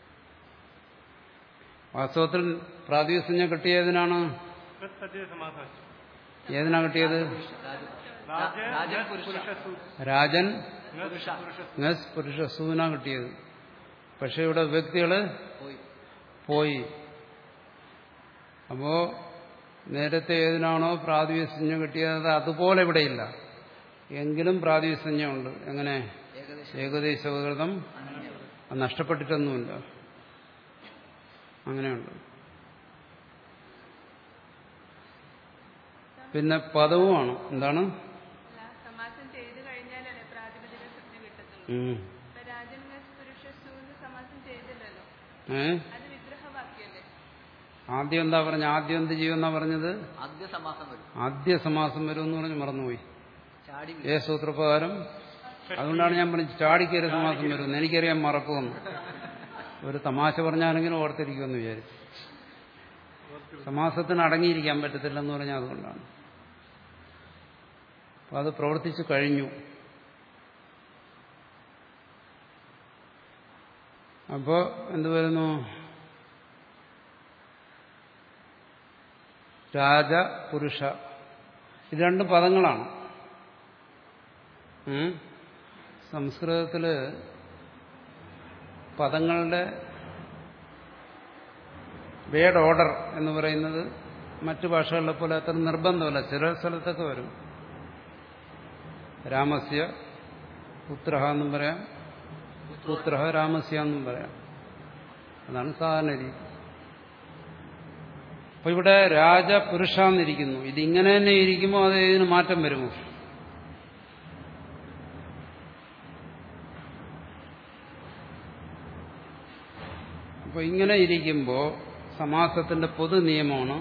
വാസ്തവത്തിൽ പ്രാതിപതിക സംജ്ഞ കിട്ടിയതിനാണ് കൃത്യത്തിൽ സമാസാശ്ച ഏതിനാ കിട്ടിയത് രാജ രാജൻ പുരുഷ പുരുഷ. സു- രാജൻ പുരുഷ പുരുഷ നസ് പുരുഷ സൂന കിട്ടിയത് പക്ഷെ ഇവിടെ വ്യക്തികള് പോയി പോയി അപ്പോ നേരത്തെ ഏതിനാണോ പ്രാതിപതിക കിട്ടിയത് അതുപോലെ ഇവിടെയില്ല എങ്കിലും പ്രാതിപതിക ഉണ്ട് എങ്ങനെ ഏകദേശം ഏകദേശ വികൃതം അനന്യവത്ത് അത് നഷ്ടപ്പെട്ടിട്ടൊന്നുമില്ല അങ്ങനെയുണ്ട് പിന്നെ പദവുമാണ് എന്താണ് അല്ല, സമാസം ചെയ്തു കഴിഞ്ഞാലല്ലേ പ്രാതിപതിക സ്വപ്നം കിട്ടത്തുള്ളൂ ഉം. ഇപ്പൊ രാജൻ പുരുഷ സൂന്ന് സമാസം ചെയ്തില്ലല്ലോ ഏ അത് വിഗ്രഹവാക്യല്ലേ ആദ്യം എന്താ പറഞ്ഞ ആദ്യം എന്ത് ചെയ്യുമെന്നാ പറഞ്ഞത് ആദ്യ സമാസം വരും ആദ്യ സമാസം വരുമെന്ന് പറഞ്ഞ് മറന്നുപോയി ചാടി ഏ സൂത്രപ്രകാരം അതുകൊണ്ടാണ് ഞാൻ പറഞ്ഞത് ചാടിക്കയറി സമാസം വരുമെന്ന് എനിക്കറിയാൻ മറക്കുമെന്ന് ഒരു തമാശ പറഞ്ഞാലെങ്കിലും ഓർത്തിരിക്കുമെന്ന് വിചാരിച്ചു സമാസത്തിന് അടങ്ങിയിരിക്കാൻ പറ്റത്തില്ലെന്ന് പറഞ്ഞാൽ അതുകൊണ്ടാണ് അപ്പൊ അത് പ്രവർത്തിച്ചു കഴിഞ്ഞു അപ്പോ എന്ത് വരുന്നു രാജ പുരുഷ ഇത് രണ്ട് പദങ്ങളാണ് ഉം? സംസ്കൃതത്തില് പദങ്ങളുടെ വേഡ് ഓർഡർ എന്ന് പറയുന്നത് മറ്റു ഭാഷകളിലെ പോലെ അത്ര നിർബന്ധമല്ല ചില സ്ഥലത്തൊക്കെ വരും രാമസ്യ പുത്ര എന്നും പറയാം പുത്ര രാമസ്യ എന്നും പറയാം അതാണ് സാധാരണ രീതി അപ്പൊ ഇവിടെ രാജപുരുഷ എന്നിരിക്കുന്നു ഇതിങ്ങനെ തന്നെ ഇരിക്കുമ്പോൾ അത് ഇതിന് മാറ്റം വരുമോ അപ്പൊ ഇങ്ങനെ ഇരിക്കുമ്പോൾ സമാസത്തിന്റെ പൊതു നിയമമാണ്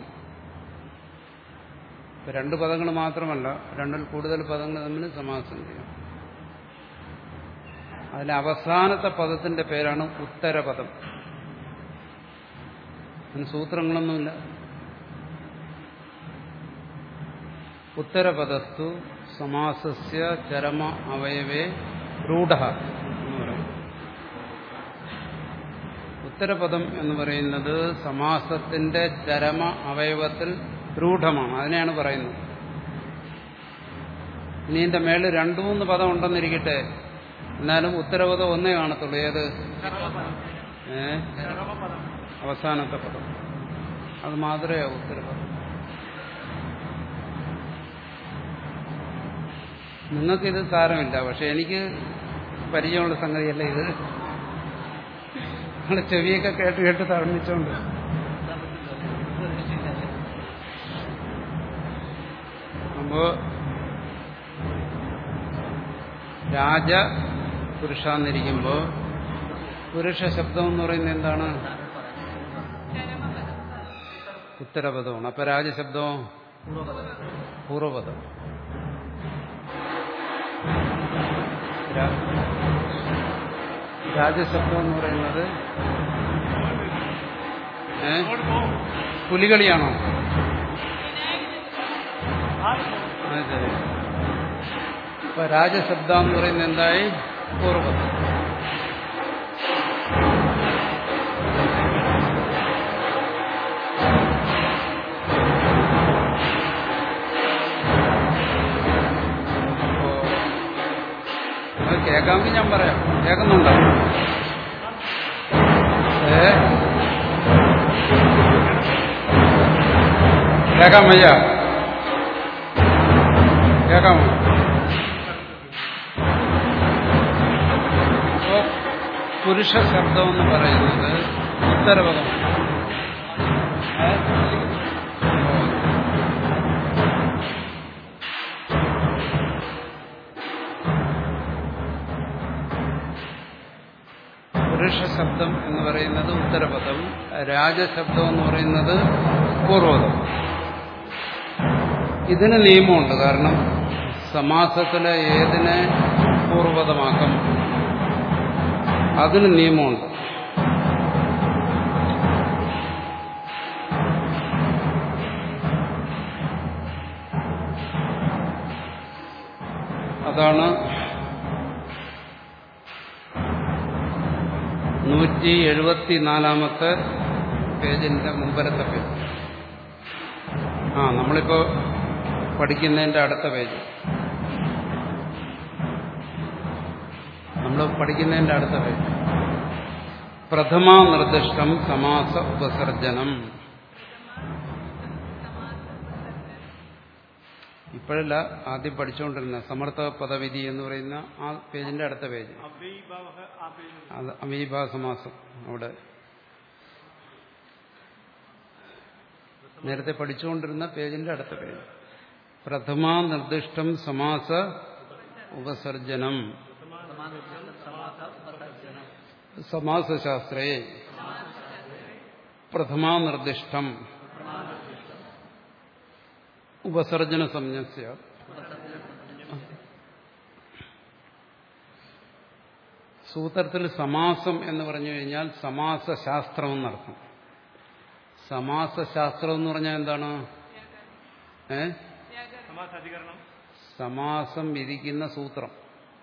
ഇപ്പൊ രണ്ട് പദങ്ങൾ മാത്രമല്ല രണ്ടിൽ കൂടുതൽ പദങ്ങൾ തമ്മിൽ സമാസം ചെയ്യും അതിലെ അവസാനത്തെ പദത്തിന്റെ പേരാണ് ഉത്തരപദം അതിന് സൂത്രങ്ങളൊന്നുമില്ല ഉത്തരപദസ്തു സമാസസ്യ ചരമ അവയവേ രൂഢ എന്ന് പറയും ഉത്തരപദം എന്ന് പറയുന്നത് സമാസത്തിന്റെ ചരമ അവയവത്തിൽ രൂഢമാണ് അതിനെയാണ് പറയുന്നത് ഇനി ഇതിന്റെ മേളിൽ രണ്ടു മൂന്ന് പദം ഉണ്ടെന്നിരിക്കട്ടെ എന്നാലും ഉത്തരപദം ഒന്നേ കാണത്തുള്ളൂ ഏത് ഏ ചരമപദം അവസാനത്തെ പദം അത് മാത്രമേ ഉത്തരപദം നിങ്ങൾക്കിത് സാരമില്ല പക്ഷെ എനിക്ക് പരിചയമുള്ള സംഗതിയല്ല ഇത് നിങ്ങളുടെ ചെവിയൊക്കെ കേട്ട് കേട്ട് തറന്നിച്ചോണ്ട് അപ്പോ രാജ പുരുഷാന്നിരിക്കുമ്പോ പുരുഷ ശബ്ദം എന്ന് പറയുന്നത് എന്താണ് ഉത്തരപദമാണ് അപ്പൊ രാജശബ്ദമോ പൂർവ്വപദം പൂർവപദം രാ- രാജശബ്ദം എന്ന് പറയുന്നത് ഏ അങ്ങോട്ട് പോകും പുലികളിയാണോ ആര് പോകും അത് ശരി അപ്പൊ രാജശബ്ദം എന്ന് പറയുന്നത് എന്തായി പൂർവപദം അത് കേൾക്കാമെങ്കിൽ ഞാൻ പറയാം കേൾക്കുന്നുണ്ടോ ഏ കേൾക്കാം വയ്യ കേൾക്കാമോ അപ്പോ പുരുഷ ശബ്ദം എന്ന് പറയുന്നത് ഉത്തരപദമാണ് ഏ? പുരുഷ ശബ്ദം എന്ന് പറയുന്നത് ഉത്തരപദം രാജശബ്ദം എന്ന് പറയുന്നത് പൂർവ്വപദം ഇതിന് നിയമമുണ്ട് കാരണം സമാസത്തിലെ ഏതിനെ പൂർവ്വപദമാക്കും അതിന് നിയമമുണ്ട് അതാണ് നൂറ്റി എഴുപത്തിനാലാമത്തെ പേജിന്റെ മുമ്പരത്തെ പേജ് ആ നമ്മളിപ്പോ പഠിക്കുന്നതിന്റെ അടുത്ത പേജ് നമ്മൾ പഠിക്കുന്നതിന്റെ അടുത്ത പേജ് പ്രഥമ നിർദ്ദിഷ്ടം സമാസ ഉപസർജനം ഇപ്പോഴല്ല ആദ്യം പഠിച്ചുകൊണ്ടിരുന്ന സമർത്ഥ പദവിധി എന്ന് പറയുന്ന ആ പേജിന്റെ അടുത്ത പേജ് അവൈഭാവ ആ പേര് അത് അമീഭാസമാസം അവിടെ നേരത്തെ പഠിച്ചുകൊണ്ടിരുന്ന പേജിന്റെ അടുത്ത പേജ് പ്രഥമ നിർദ്ദിഷ്ടം സമാസ ഉപസർജനം സമാനദൃഷ്ടം സമാസ ഉപസർജനം സമാസശാസ്ത്രേ പ്രഥമ നിർദ്ദിഷ്ടം ഉപസർജന സംജ്ഞസ്യ സൂത്രത്തിൽ സമാസം എന്ന് പറഞ്ഞു കഴിഞ്ഞാൽ സമാസശാസ്ത്രം എന്നർത്ഥം സമാസശാസ്ത്രം എന്ന് പറഞ്ഞാൽ എന്താണ് ഏ സമാസാധികരണം സമാസം വിധിക്കുന്ന സൂത്രം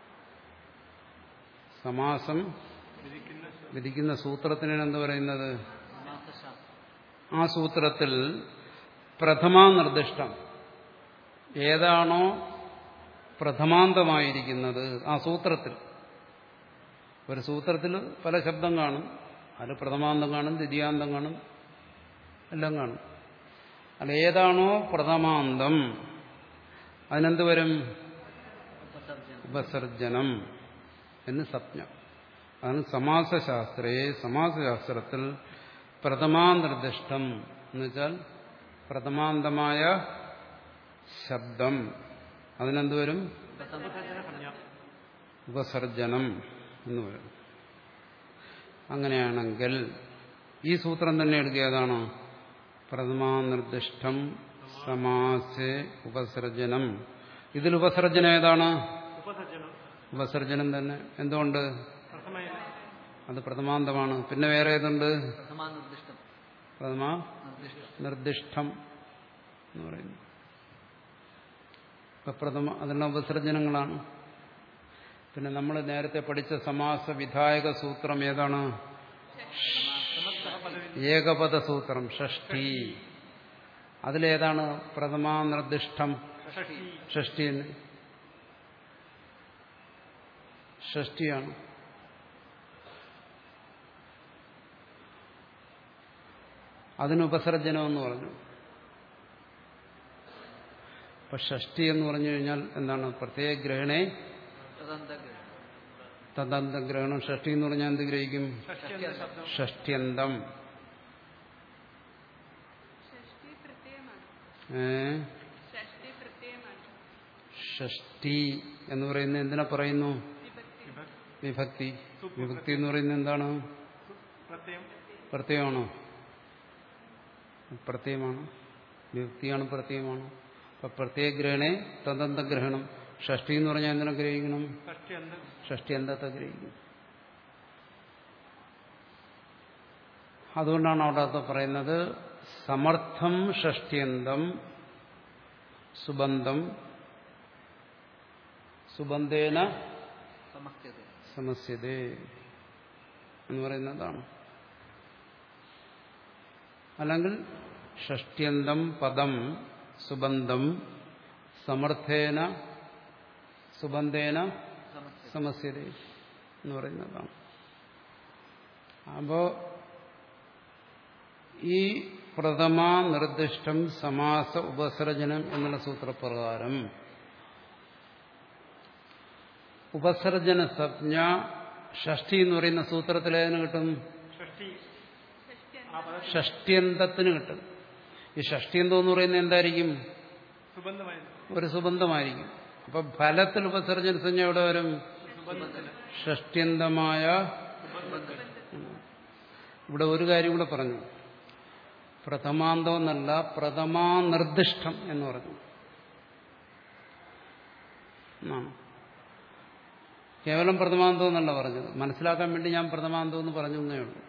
സമാസം വിധിക്കുന്ന വിധിക്കുന്ന സൂത്രത്തിനാണ് എന്ത് പറയുന്നത് സമാസശാസ്ത്രം ആ സൂത്രത്തിൽ പ്രഥമ നിർദ്ദിഷ്ടം ഏതാണോ പ്രഥമാന്തമായിരിക്കുന്നത് ആ സൂത്രത്തിൽ ഒരു സൂത്രത്തിൽ പല ശബ്ദം കാണും അതിൽ പ്രഥമാന്തം കാണും ദ്വിതീയാന്തം കാണും എല്ലാം കാണും അല്ല ഏതാണോ പ്രഥമാന്തം അതിനെന്ത് വരും ഉപസർജനം ഉപസർജനം എന്ന് സപ്ഞ അതാണ് സമാസശാസ്ത്രേ സമാസശാസ്ത്രത്തിൽ പ്രഥമാനിർദ്ദിഷ്ടം എന്നുവെച്ചാൽ പ്രഥമാന്തമായ ശബ്ദം അതിനെന്ത് വരും ഉപസർജന സംജ്ഞ ഉപസർജനം എന്ന് വരും അങ്ങനെയാണെങ്കിൽ ഈ സൂത്രം തന്നെ എടുക്കുക ഏതാണ് പ്രഥമാനിർദ്ദിഷ്ടം സമാസേ ഉപസർജനം ഇതിൽ ഉപസർജനം ഏതാണ് ഉപസർജനം ഉപസർജനം തന്നെ എന്തുകൊണ്ട് പ്രഥമയന അത് പ്രഥമാന്തമാണ് പിന്നെ വേറെ ഏതുണ്ട് സമാനദൃഷ്ടം പ്രഥമ നിർദ്ദിഷ്ടം നിർദ്ദിഷ്ടം എന്ന് പറയുന്നു ഇപ്പൊ പ്രഥമ അതെല്ലാം ഉപസർജനങ്ങളാണ് പിന്നെ നമ്മൾ നേരത്തെ പഠിച്ച സമാസ വിധായക സൂത്രം ഏതാണ് ഏകപദ സൂത്രം ഷഷ്ടി അതിലേതാണ് പ്രഥമ നിർദ്ദിഷ്ടം ഷഷ്ടി ഷഷ്ടി എന്ന് ഷഷ്ടിയാണ് അതിന് ഉപസർജനമെന്ന് പറഞ്ഞു ഇപ്പൊ ഷഷ്ടി എന്ന് പറഞ്ഞു കഴിഞ്ഞാൽ എന്താണ് പ്രത്യേക ഗ്രഹണേ തദന്തഗ്രഹം തദന്ത ഗ്രഹണം ഷഷ്ടി എന്ന് പറഞ്ഞാൽ എന്ത് ഗ്രഹിക്കും ഷഷ്ടി എന്ന ശബ്ദം ഷഷ്ട്യന്തം ഷഷ്ടി പ്രത്യയമാണ് ഏ ഷഷ്ടി പ്രത്യയമാണ് ഷഷ്ടി എന്ന് പറയുന്നത് എന്തിനാ പറയുന്നു വിഭക്തി വിഭക്തി വിഭക്തി എന്ന് പറയുന്നത് എന്താണ് പ്രത്യയം പ്രത്യയമാണോ പ്രത്യയമാണ് വിഭക്തിയാണ് പ്രത്യയമാണ് അപ്പൊ പ്രത്യേക ഗ്രഹണേ തദന്ത ഗ്രഹണം ഷഷ്ടി എന്ന് പറഞ്ഞാൽ എന്തിനെ ഗ്രഹിക്കണം ഷഷ്ടി എന്ത് ഷഷ്ടി അന്തത്തെ ഗ്രഹിക്കും അതുകൊണ്ടാണ് അവിടെ അത് പറയുന്നത് സമർത്ഥം ഷഷ്ടിയന്തം സുബന്ധം സുബന്ധേന സമസ്യത സമസ്യതേ എന്ന് പറയുന്നതാണ് അല്ലെങ്കിൽ ഷഷ്ട്യന്തം പദം സുബന്ധം സമർത്ഥേന സുബന്ധേന സമസ്യത സമസ്യത എന്ന് പറയുന്നതാണ് അപ്പോ ഈ പ്രഥമ നിർദ്ദിഷ്ടം സമാസ ഉപസർജനം എന്നുള്ള സൂത്രപ്രകാരം ഉപസർജന സംജ്ഞ ഷഷ്ടി എന്ന് പറയുന്ന സൂത്രത്തിൽ ഏതിന് കിട്ടും ഷഷ്ടി ആ പദം ഷഷ്ട്യന്തത്തിന് കിട്ടും ഈ ഷഷ്ട്യന്തം എന്ന് പറയുന്നത് എന്തായിരിക്കും സുബന്ധമായിരുന്നു ഒരു സുബന്ധമായിരിക്കും അപ്പൊ ഫലത്തിൽ ഉപസർജന സംജ്ഞ എവിടെ വരും ഷഷ്ട്യന്തമായ ഇവിടെ ഒരു കാര്യം കൂടെ പറഞ്ഞു പ്രഥമാന്തം എന്നല്ല പ്രഥമാനിർദ്ദിഷ്ടം എന്ന് പറഞ്ഞു എന്നാണ് കേവലം പ്രഥമാന്തം എന്നല്ല പറഞ്ഞത് മനസ്സിലാക്കാൻ വേണ്ടി ഞാൻ പ്രഥമാന്തം എന്ന് പറഞ്ഞു എന്നേ ഉള്ളൂ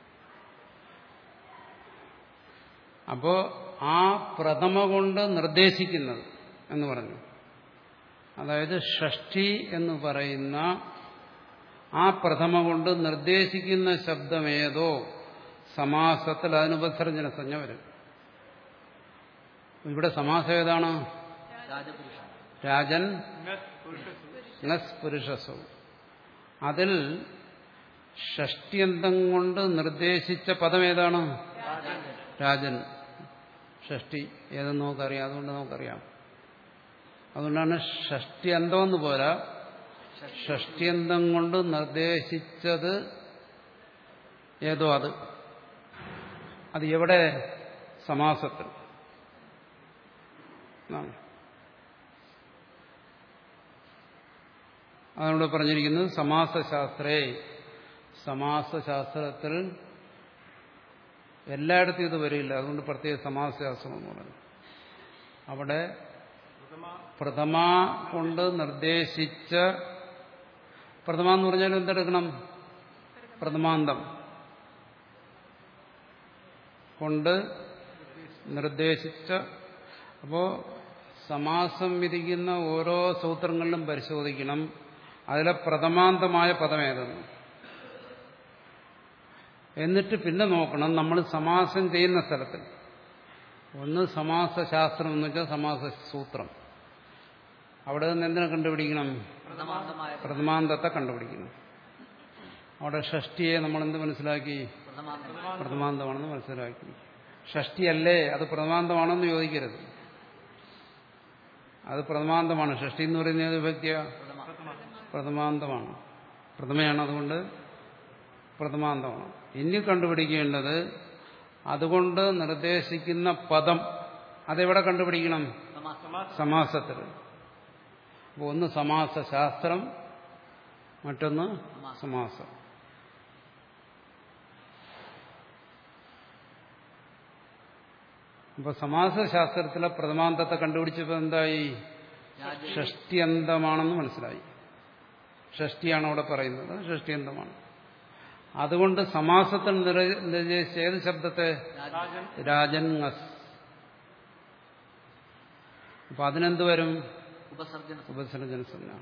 അപ്പോ ആ പ്രഥമ കൊണ്ട് നിർദ്ദേശിക്കുന്നത് എന്ന് പറഞ്ഞു അതായത് ഷഷ്ടി എന്ന് പറയുന്ന ആ പ്രഥമ കൊണ്ട് നിർദ്ദേശിക്കുന്ന ശബ്ദമേതോ സമാസത്തിൽ അതിനുപസർജന സംജ്ഞ വരും ഇവിടെ സമാസം ഏതാണ് രാജപുരുഷൻ രാജൻ ഇങ്ങസ് പുരുഷസു നസ് പുരുഷസു അതിൽ ഷഷ്ടിയന്തം കൊണ്ട് നിർദ്ദേശിച്ച പദം ഏതാണ് രാജൻ ഷഷ്ടി ഏതെന്ന് നമുക്കറിയാം അതുകൊണ്ട് നമുക്കറിയാം അതുകൊണ്ടാണ് ഷഷ്ടിയന്തം എന്ന് പോരാ ഷഷ്ടിയന്തം കൊണ്ട് നിർദ്ദേശിച്ചത് ഏതോ അത് അത് എവിടെ സമാസത്തിൽ എന്നാണ് അതവിടെ പറഞ്ഞിരിക്കുന്നത് സമാസശാസ്ത്രേ സമാസശാസ്ത്രത്തിൽ എല്ലായിടത്തും ഇത് വരില്ല അതുകൊണ്ട് പ്രത്യേക സമാസശാസ്ത്രം എന്ന് പറഞ്ഞു അവിടെ പ്രഥമ കൊണ്ട് നിർദ്ദേശിച്ച പ്രഥമ എന്ന് പറഞ്ഞാൽ എന്തെടുക്കണം പ്രഥമാന്തം കൊണ്ട് നിർദ്ദേശിച്ച അപ്പോ സമാസം വിധിക്കുന്ന ഓരോ സൂത്രങ്ങളിലും പരിശോധിക്കണം അതിലെ പ്രഥമാന്തമായ പദം ഏതെന്ന് എന്നിട്ട് പിന്നെ നോക്കണം നമ്മൾ സമാസം ചെയ്യുന്ന സ്ഥലത്തിൽ ഒന്ന് സമാസശാസ്ത്രം എന്ന് വെച്ചാൽ സമാസ സൂത്രം അവിടെ നിന്ന് എന്തിനെ കണ്ടുപിടിക്കണം പ്രഥമാന്തമായ പ്രഥമാന്തത്തെ കണ്ടുപിടിക്കണം അവിടെ ഷഷ്ടിയെ നമ്മൾ എന്ത് മനസ്സിലാക്കി പ്രഥമാന്തം പ്രഥമാന്തമാണെന്ന് മനസ്സിലാക്കി ഷഷ്ടിയല്ലേ അത് പ്രഥമാന്തമാണെന്ന് ചോദിക്കരുത് അത് പ്രഥമാന്തമാണ് ഷഷ്ടി എന്ന് പറയുന്നത് ഏത് വ്യക്തിയ പ്രഥമ പ്രഥമാന്തമാണ് പ്രഥമയാണ് അതുകൊണ്ട് പ്രഥമാന്തമാണ് ഇനി കണ്ടുപിടിക്കേണ്ടത് അതുകൊണ്ട് നിർദ്ദേശിക്കുന്ന പദം അതെവിടെ കണ്ടുപിടിക്കണം സമാസം സമാസത്തിൽ അപ്പോൾ ഒന്ന് സമാസ ശാസ്ത്രം മറ്റൊന്ന് സമാസം അപ്പൊ സമാസശാസ്ത്രത്തിലെ പ്രഥമാന്തത്തെ കണ്ടുപിടിച്ചപ്പോൾ എന്തായി ഷഷ്ടിയന്തമാണെന്ന് മനസ്സിലായി ഷഷ്ടിയാണ് അവിടെ പറയുന്നത് ഷഷ്ടിയന്തമാണ് അതുകൊണ്ട് സമാസത്തിൽ നിര- നിർദ്ദേശിച്ച ഏത് ശബ്ദത്തെ രാജൻ രാജൻ അസ് അപ്പൊ അതിനെന്ത് വരും ഉപസർജന ഉപസർജന സംജ്ഞ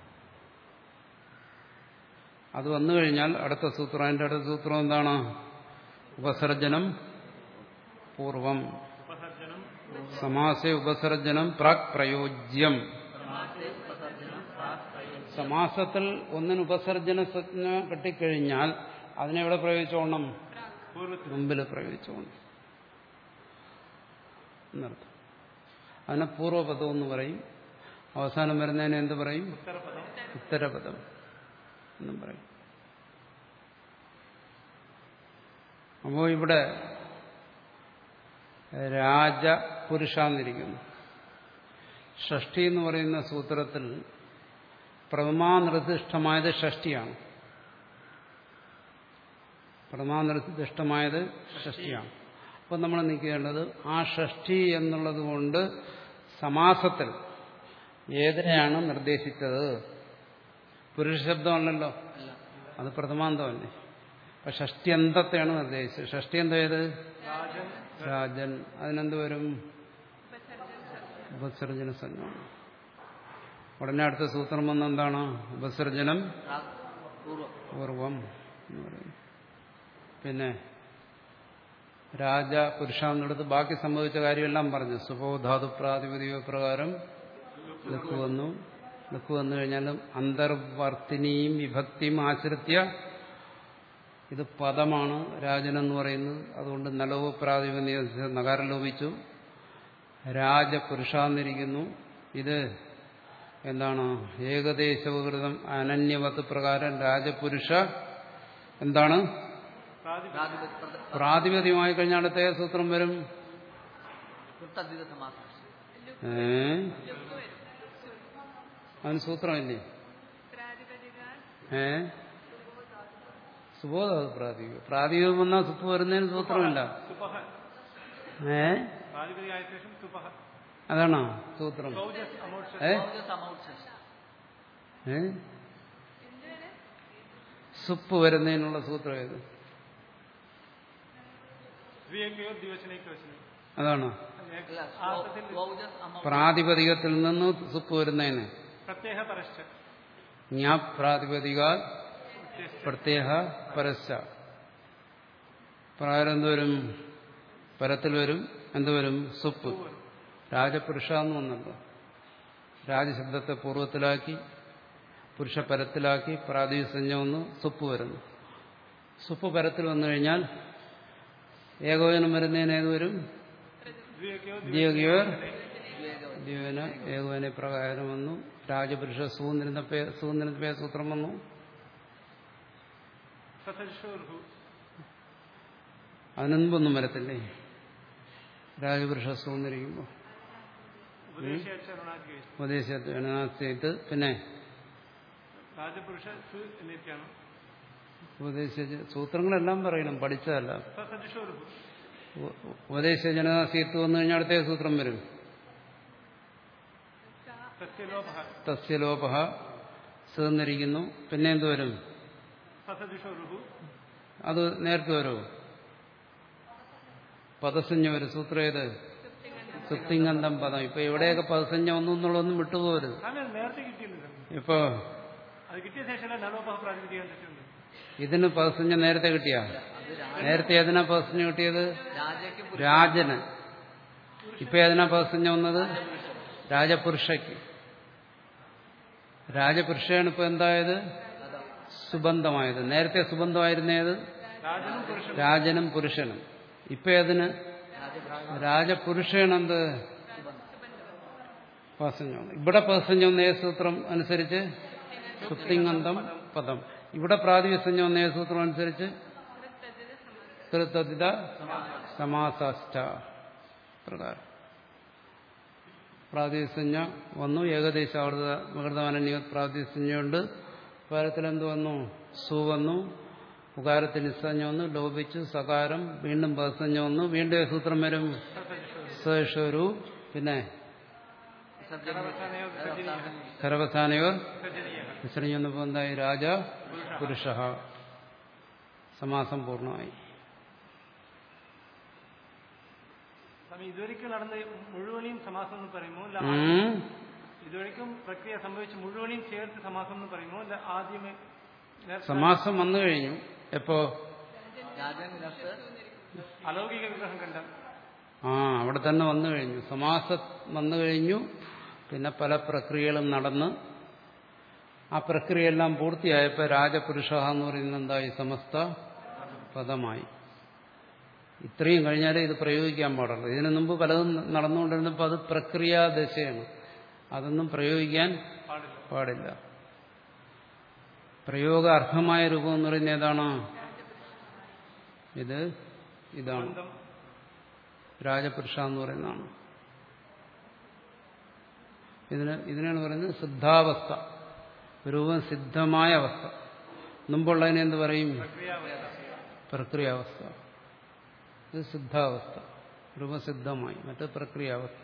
അത് വന്നു കഴിഞ്ഞാൽ അടുത്ത സൂത്രം അതിന്റെ അടുത്ത സൂത്രം എന്താണ് ഉപസർജനം പൂർവം ഉപസർജനം സമാസെ ഉപസർജനം പ്രാക് പ്രയോജ്യം സമാസത്തിൽ ഒന്നിന് ഉപസർജന സംജ്ഞ കിട്ടിക്കഴിഞ്ഞാൽ അതിനെവിടെ പ്രയോഗിച്ചോണം പൂർവ്വത്തിൽ മുമ്പിൽ പ്രയോഗിച്ചുകൊണ്ട് എന്നർത്ഥം അതിനെ പൂർവ്വപദം എന്ന് പറയും അവസാനം വരുന്നതിനെ എന്ത് പറയും ഉത്തരപദം ഉത്തരപദം എന്നും പറയും അപ്പോൾ ഇവിടെ രാജപുരുഷാന്നിരിക്കുന്നു ഷഷ്ടി എന്ന് പറയുന്ന സൂത്രത്തിൽ പ്രഥമാനിർദ്ദിഷ്ടമായത് ഷഷ്ടിയാണ് പ്രഥമാനിർദ്ദിഷ്ടമായത് ഷഷ്ടിയാണ് അപ്പോൾ അപ്പം നമ്മൾ നിൽക്കേണ്ടത് ആ ഷഷ്ടി എന്നുള്ളത് കൊണ്ട് സമാസത്തിൽ ഏതിനെയാണ് നിർദ്ദേശിച്ചത് പുരുഷ ശബ്ദമല്ലല്ലോ അല്ല അത് പ്രഥമാന്തമല്ലേ അപ്പൊ ഷഷ്ടിയന്തത്തെയാണ് നിർദ്ദേശിച്ചത് ഷഷ്ടിയന്തം ഏത് രാജൻ അതിനെന്ത് വരും ഉപസർജന സംഘം ഉടനെ അടുത്ത സൂത്രം വന്ന എന്താണ് ഉപസർജനം പ്രാക് പൂർവം പൂർവം എന്ന് പറയും പിന്നെ രാജ പുരുഷാന്നെടുത്ത് ബാക്കി സംഭവിച്ച കാര്യമെല്ലാം പറഞ്ഞു സുബോധാതു പ്രാതിപതിക പ്രകാരം ലഘു വന്നു ലഘു വന്നു കഴിഞ്ഞാലും അന്തർവർത്തിനിയും വിഭക്തിയും ആശ്രിത്യ ഇത് പദമാണ് രാജൻ എന്ന് പറയുന്നത് അതുകൊണ്ട് നലവ് പ്രാതിപതിക നകാരം ലോപിച്ചു രാജപുരുഷാന്നിരിക്കുന്നു ഇത് എന്താണ് ഏകദേശവകൃതം അനന്യവത്ത് പ്രകാരം രാജപുരുഷ എന്താണ് പ്രാതിപത് പ്രത- പ്രാതിപതികമായി കഴിഞ്ഞാൽ അടുത്ത ഏത് സൂത്രം വരും കൃത്തദ്ധിത സമാസം ഏ അവന് സൂത്രമില്ലേ പ്രാതിപതിക ഏ സുബോധ പ്രാതിപതികം പ്രാതിപതികം വന്നാൽ സുപ്പ് വരുന്നതിന് സൂത്രമില്ല സുപഹ ഏ പ്രാതിപതികമായ ശേഷം സുപഹ അതാണോ സൂത്രം സൗജസ് അമോക്ഷ ഏ സമൗച്ഛസ് ഏ സുപ്പ് വരുന്നതിനുള്ള സൂത്രം ഏത് ദ്വിയങ്കയോ ദ്വിവചനയ്ക്കോ വചനം അതാണോ അല്ല ആസത്തിൽ സ്വൗജസ് അമൗ പ്രാതിപതികത്തിൽ നിന്ന് സുപ്പ് വരുന്നതിന് പ്രത്യേക പരശ്ച ജ്ഞാപ്രാതിപതിക പ്രത്യേക പരസ്യ പ്രകാരം എന്തുവരും പരത്തിൽ വരും എന്തുവരും സുപ്പ് രാജപുരുഷ എന്ന് വന്നല്ലോ രാജശബ്ദത്തെ പൂർവ്വത്തിലാക്കി പുരുഷ പരത്തിലാക്കി പ്രാതിസഞ്ജ വന്ന് സുപ്പ് വരുന്നു സുപ്പ് പരത്തിൽ വന്നു കഴിഞ്ഞാൽ ഏകോപനം വരുന്നതിന് ഏത് വരും ദ്വിയങ്കയോ ദ്യോഗിയോ ദ്വിവന ഏകോപന പ്രകാരം വന്നു രാജപുരുഷ സൂന്നിരുന്ന പേ സൂന്നിരുന്ന പേ സൂത്രം വന്നു സസർഷോർഹു അതിനൊന്നും വരത്തില്ലേ രാജപുരുഷ സൂന്നിരിക്കുമ്പോൾ ഉപദേശിച്ചരുണാദ്വേ ഉപദേശത്ത് പിന്നെ രാജപുരുഷ സു എന്നിരിക്കണം ഉപദേശിച്ച് സൂത്രങ്ങളെല്ലാം പറയണം പഠിച്ചതല്ല സസർഷോർഹു ഉ- ഉപദേശ ജനനാസീത്ത് വന്നു കഴിഞ്ഞാൽ അടുത്തേ സൂത്രം വരും സസ്യലോഭ തസ്യലോപ സന്നിരിക്കുന്നു പിന്നെ എന്ത് വരും സസദിഷോർഹു അത് നേരത്തെ വരുമോ പദസഞ്ജ വരും സൂത്രം ഏത് സുപ്തിങ്ങന്തം പദം ഇപ്പൊ എവിടെയൊക്കെ പദസഞ്ജ ഒന്നും എന്നുള്ളതൊന്നും വിട്ടുപോകരുത് ആಮೇಲೆ നേരത്തെ കിട്ടിയില്ല ഇപ്പോ അത് കിട്ടിയ ശേഷം നലോപഹ പ്രാതിപതികം തെറ്റുണ്ട് ഇതിന് പദസഞ്ജ നേരത്തെ കിട്ടിയ അത് രാ- നേരത്തെ ഏതിനാ പദസഞ്ജ കിട്ടിയത് രാജയ്ക്കും പുരുഷ- രാജന് ഇപ്പൊ ഏതിനാ പദസഞ്ജ വന്നത് രാജപുരുഷയ്ക്ക് രാജപുരുഷയാണ് ഇപ്പൊ എന്തായത് അതാ. സുബന്ധമായത് നേരത്തെ സുബന്ധമായിരുന്നേത് രാജനും പുരുഷനും രാജനും പുരുഷനും ഇപ്പൊ ഏതിന് രാജപുരുഷ രാജപുരുഷനെന്ത് പസഞ്ഞം ഇവിടെ പസഞ്ഞം ഏത് സൂത്രം അനുസരിച്ച് സുപ്തിങ്ങന്തം പദം ഇവിടെ പ്രാതിപസഞ്ജം ഏത് സൂത്രം അനുസരിച്ച് കൃതദിത സമാസഷ്ട പ്രകാരം പ്രാതിസഞ്ജ വന്നു ഏകദേശാവൃത വികൃതമനന്യ പ്രാതിസഞ്ജയുണ്ട് പകരത്തിൽ എന്ത് വന്നു സു വന്നു ഉകാരത്തിൽ നിസ്സഞ്ജ വന്നു ലോപിച്ചു സകാരം വീണ്ടും പദസഞ്ജ വന്നു വീണ്ടും ഏത് സൂത്രം വരും സേഷരു പിന്നെ വിസർജനീയ സർവസാനയോർ വിസർജനീയ വിസർജന വന്നപ്പോൾ എന്തായി രാജ പുരുഷ സമാസം പൂർണ്ണമായി സ്വാമി ഇതുവരെയ്ക്കും നടന്ന മുഴുവനെയും സമാസം എന്ന് പറയുമോ അല്ല ഉം. ഇതുവരെയ്ക്കും പ്രക്രിയ സംഭവിച്ച് മുഴുവനെയും ചേർത്ത് സമാസം എന്ന് പറയുമോ അല്ല ആദ്യമേ നേരത്തെ സമാസം വന്നു കഴിഞ്ഞു എപ്പോ രാജൻ വിനർത്ത് അലൗകിക വിഗ്രഹം കണ്ട ആ അവിടെ തന്നെ വന്നു കഴിഞ്ഞു സമാസം വന്നു കഴിഞ്ഞു പിന്നെ പല പ്രക്രിയകളും നടന്ന് ആ പ്രക്രിയയെല്ലാം പൂർത്തിയായപ്പോൾ രാജപുരുഷ എന്ന് പറയുന്നത് എന്തായി സമസ്ത പദമായി ഇത്രയും കഴിഞ്ഞാലേ ഇത് പ്രയോഗിക്കാൻ പാടുള്ളൂ ഇതിനു മുമ്പ് പലതും നടന്നുകൊണ്ടിരുന്നപ്പോൾ അത് പ്രക്രിയാദശയാണ് അതൊന്നും പ്രയോഗിക്കാൻ പാടില്ല പാടില്ല പ്രയോഗാർഹമായ രൂപം എന്ന് പറയുന്നത് ഏതാണ് ഇത് ഇതാണ് ബന്ധം രാജപുരുഷ എന്ന് പറയുന്നതാണ് ഇതിന് ഇതിനാണ് പറയുന്നത് സിദ്ധാവസ്ഥ രൂപം സിദ്ധമായ അവസ്ഥ മുമ്പുള്ളതിനെ എന്ത് പറയും ക്രിയാവസ്ഥ പ്രക്രിയാവസ്ഥ ഇത് സിദ്ധാവസ്ഥ രൂപസിദ്ധമായി മറ്റേ പ്രക്രിയാവസ്ഥ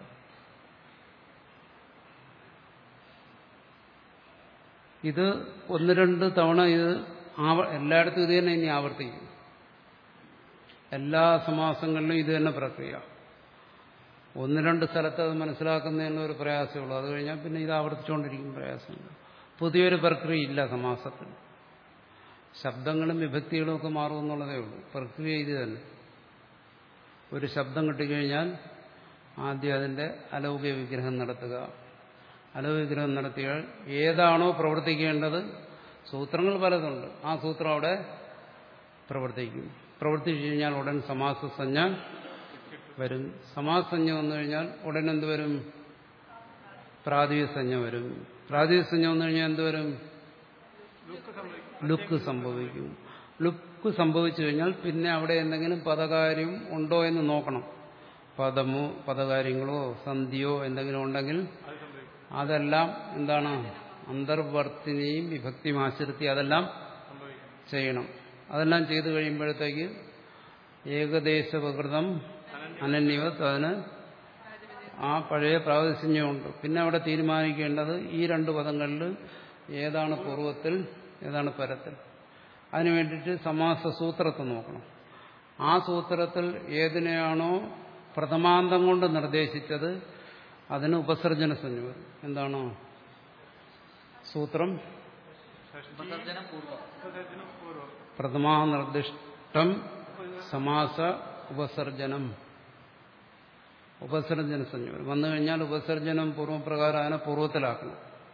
ഇത് ഒന്ന് രണ്ട് തവണ ഇത് ആവ എല്ലായിടത്തും ഇത് തന്നെ ഇനി ആവർത്തിക്കും എല്ലാ സമാസങ്ങളിലും ഇത് തന്നെ പ്രക്രിയ ഒന്ന് രണ്ട് സ്ഥലത്ത് അത് മനസ്സിലാക്കുന്നതിന് ഒരു പ്രയാസമുള്ളൂ അത് കഴിഞ്ഞാൽ പിന്നെ ഇത് ആവർത്തിച്ചുകൊണ്ടിരിക്കും പ്രയാസമില്ല പുതിയൊരു പ്രക്രിയ ഇല്ല സമാസത്തിൽ ശബ്ദങ്ങളും വിഭക്തികളും ഒക്കെ മാറുമെന്നുള്ളതേ ഉള്ളൂ പ്രക്രിയ ഇത് തന്നെ ഒരു ശബ്ദം കിട്ടിക്കഴിഞ്ഞാൽ ആദ്യം അതിന്റെ അലൗകിക വിഗ്രഹം നടത്തുക അലൗകിക വിഗ്രഹം നടത്തിയാൽ ഏതാണോ പ്രവർത്തിക്കേണ്ടത് സൂത്രങ്ങൾ പലതുണ്ട് ആ സൂത്രം അവിടെ പ്രവർത്തിക്കും പ്രവർത്തിച്ചു കഴിഞ്ഞാൽ ഉടൻ സമാസസഞ്ജ വരും സമാസഞ്ജ വന്നു കഴിഞ്ഞാൽ ഉടൻ എന്ത് വരും പ്രാതിസഞ്ജ വരും പ്രാതിസഞ്ജ വന്നു കഴിഞ്ഞാൽ എന്ത് വരും ലുക്ക് സംഭവിക്കും ലുക്ക് സംഭവിച്ചു കഴിഞ്ഞാൽ പിന്നെ അവിടെ എന്തെങ്കിലും പദകാര്യം ഉണ്ടോ എന്ന് നോക്കണം പദമോ പദകാര്യങ്ങളോ സന്ധിയോ എന്തെങ്കിലും ഉണ്ടെങ്കിൽ അതെല്ലാം എന്താണ് അന്തർവർത്തിനെയും വിഭക്തിയും ആശ്രിത്തി അതെല്ലാം ചെയ്യണം അതെല്ലാം ചെയ്തു കഴിയുമ്പോഴത്തേക്ക് ഏകദേശവകൃതം അനന്യവത്ത് അതിന് ആ പഴയ പ്രാതിശന്യമുണ്ട് പിന്നെ അവിടെ തീരുമാനിക്കേണ്ടത് ഈ രണ്ട് പദങ്ങളിൽ ഏതാണ് പൂർവ്വത്തിൽ ഏതാണ് പരത്തിൽ അതിനു വേണ്ടിയിട്ട് സമാസ സൂത്രത്തെ നോക്കണം ആ സൂത്രത്തിൽ ഏതിനെയാണോ പ്രഥമാന്തം കൊണ്ട് നിർദ്ദേശിച്ചത് അതിന് ഉപസർജന സംജ്ഞ വരും എന്താണോ സൂത്രം ഉപസർജനം പൂർവ്വം പ്രഥമാ നിർദ്ദിഷ്ടം സമാസ ഉപസർജനം ഉപസർജന സംജ്ഞ വരും വന്നു കഴിഞ്ഞാൽ ഉപസർജനം പൂർവ്വപ്രകാരം അതിനെ പൂർവ്വത്തിലാക്കണം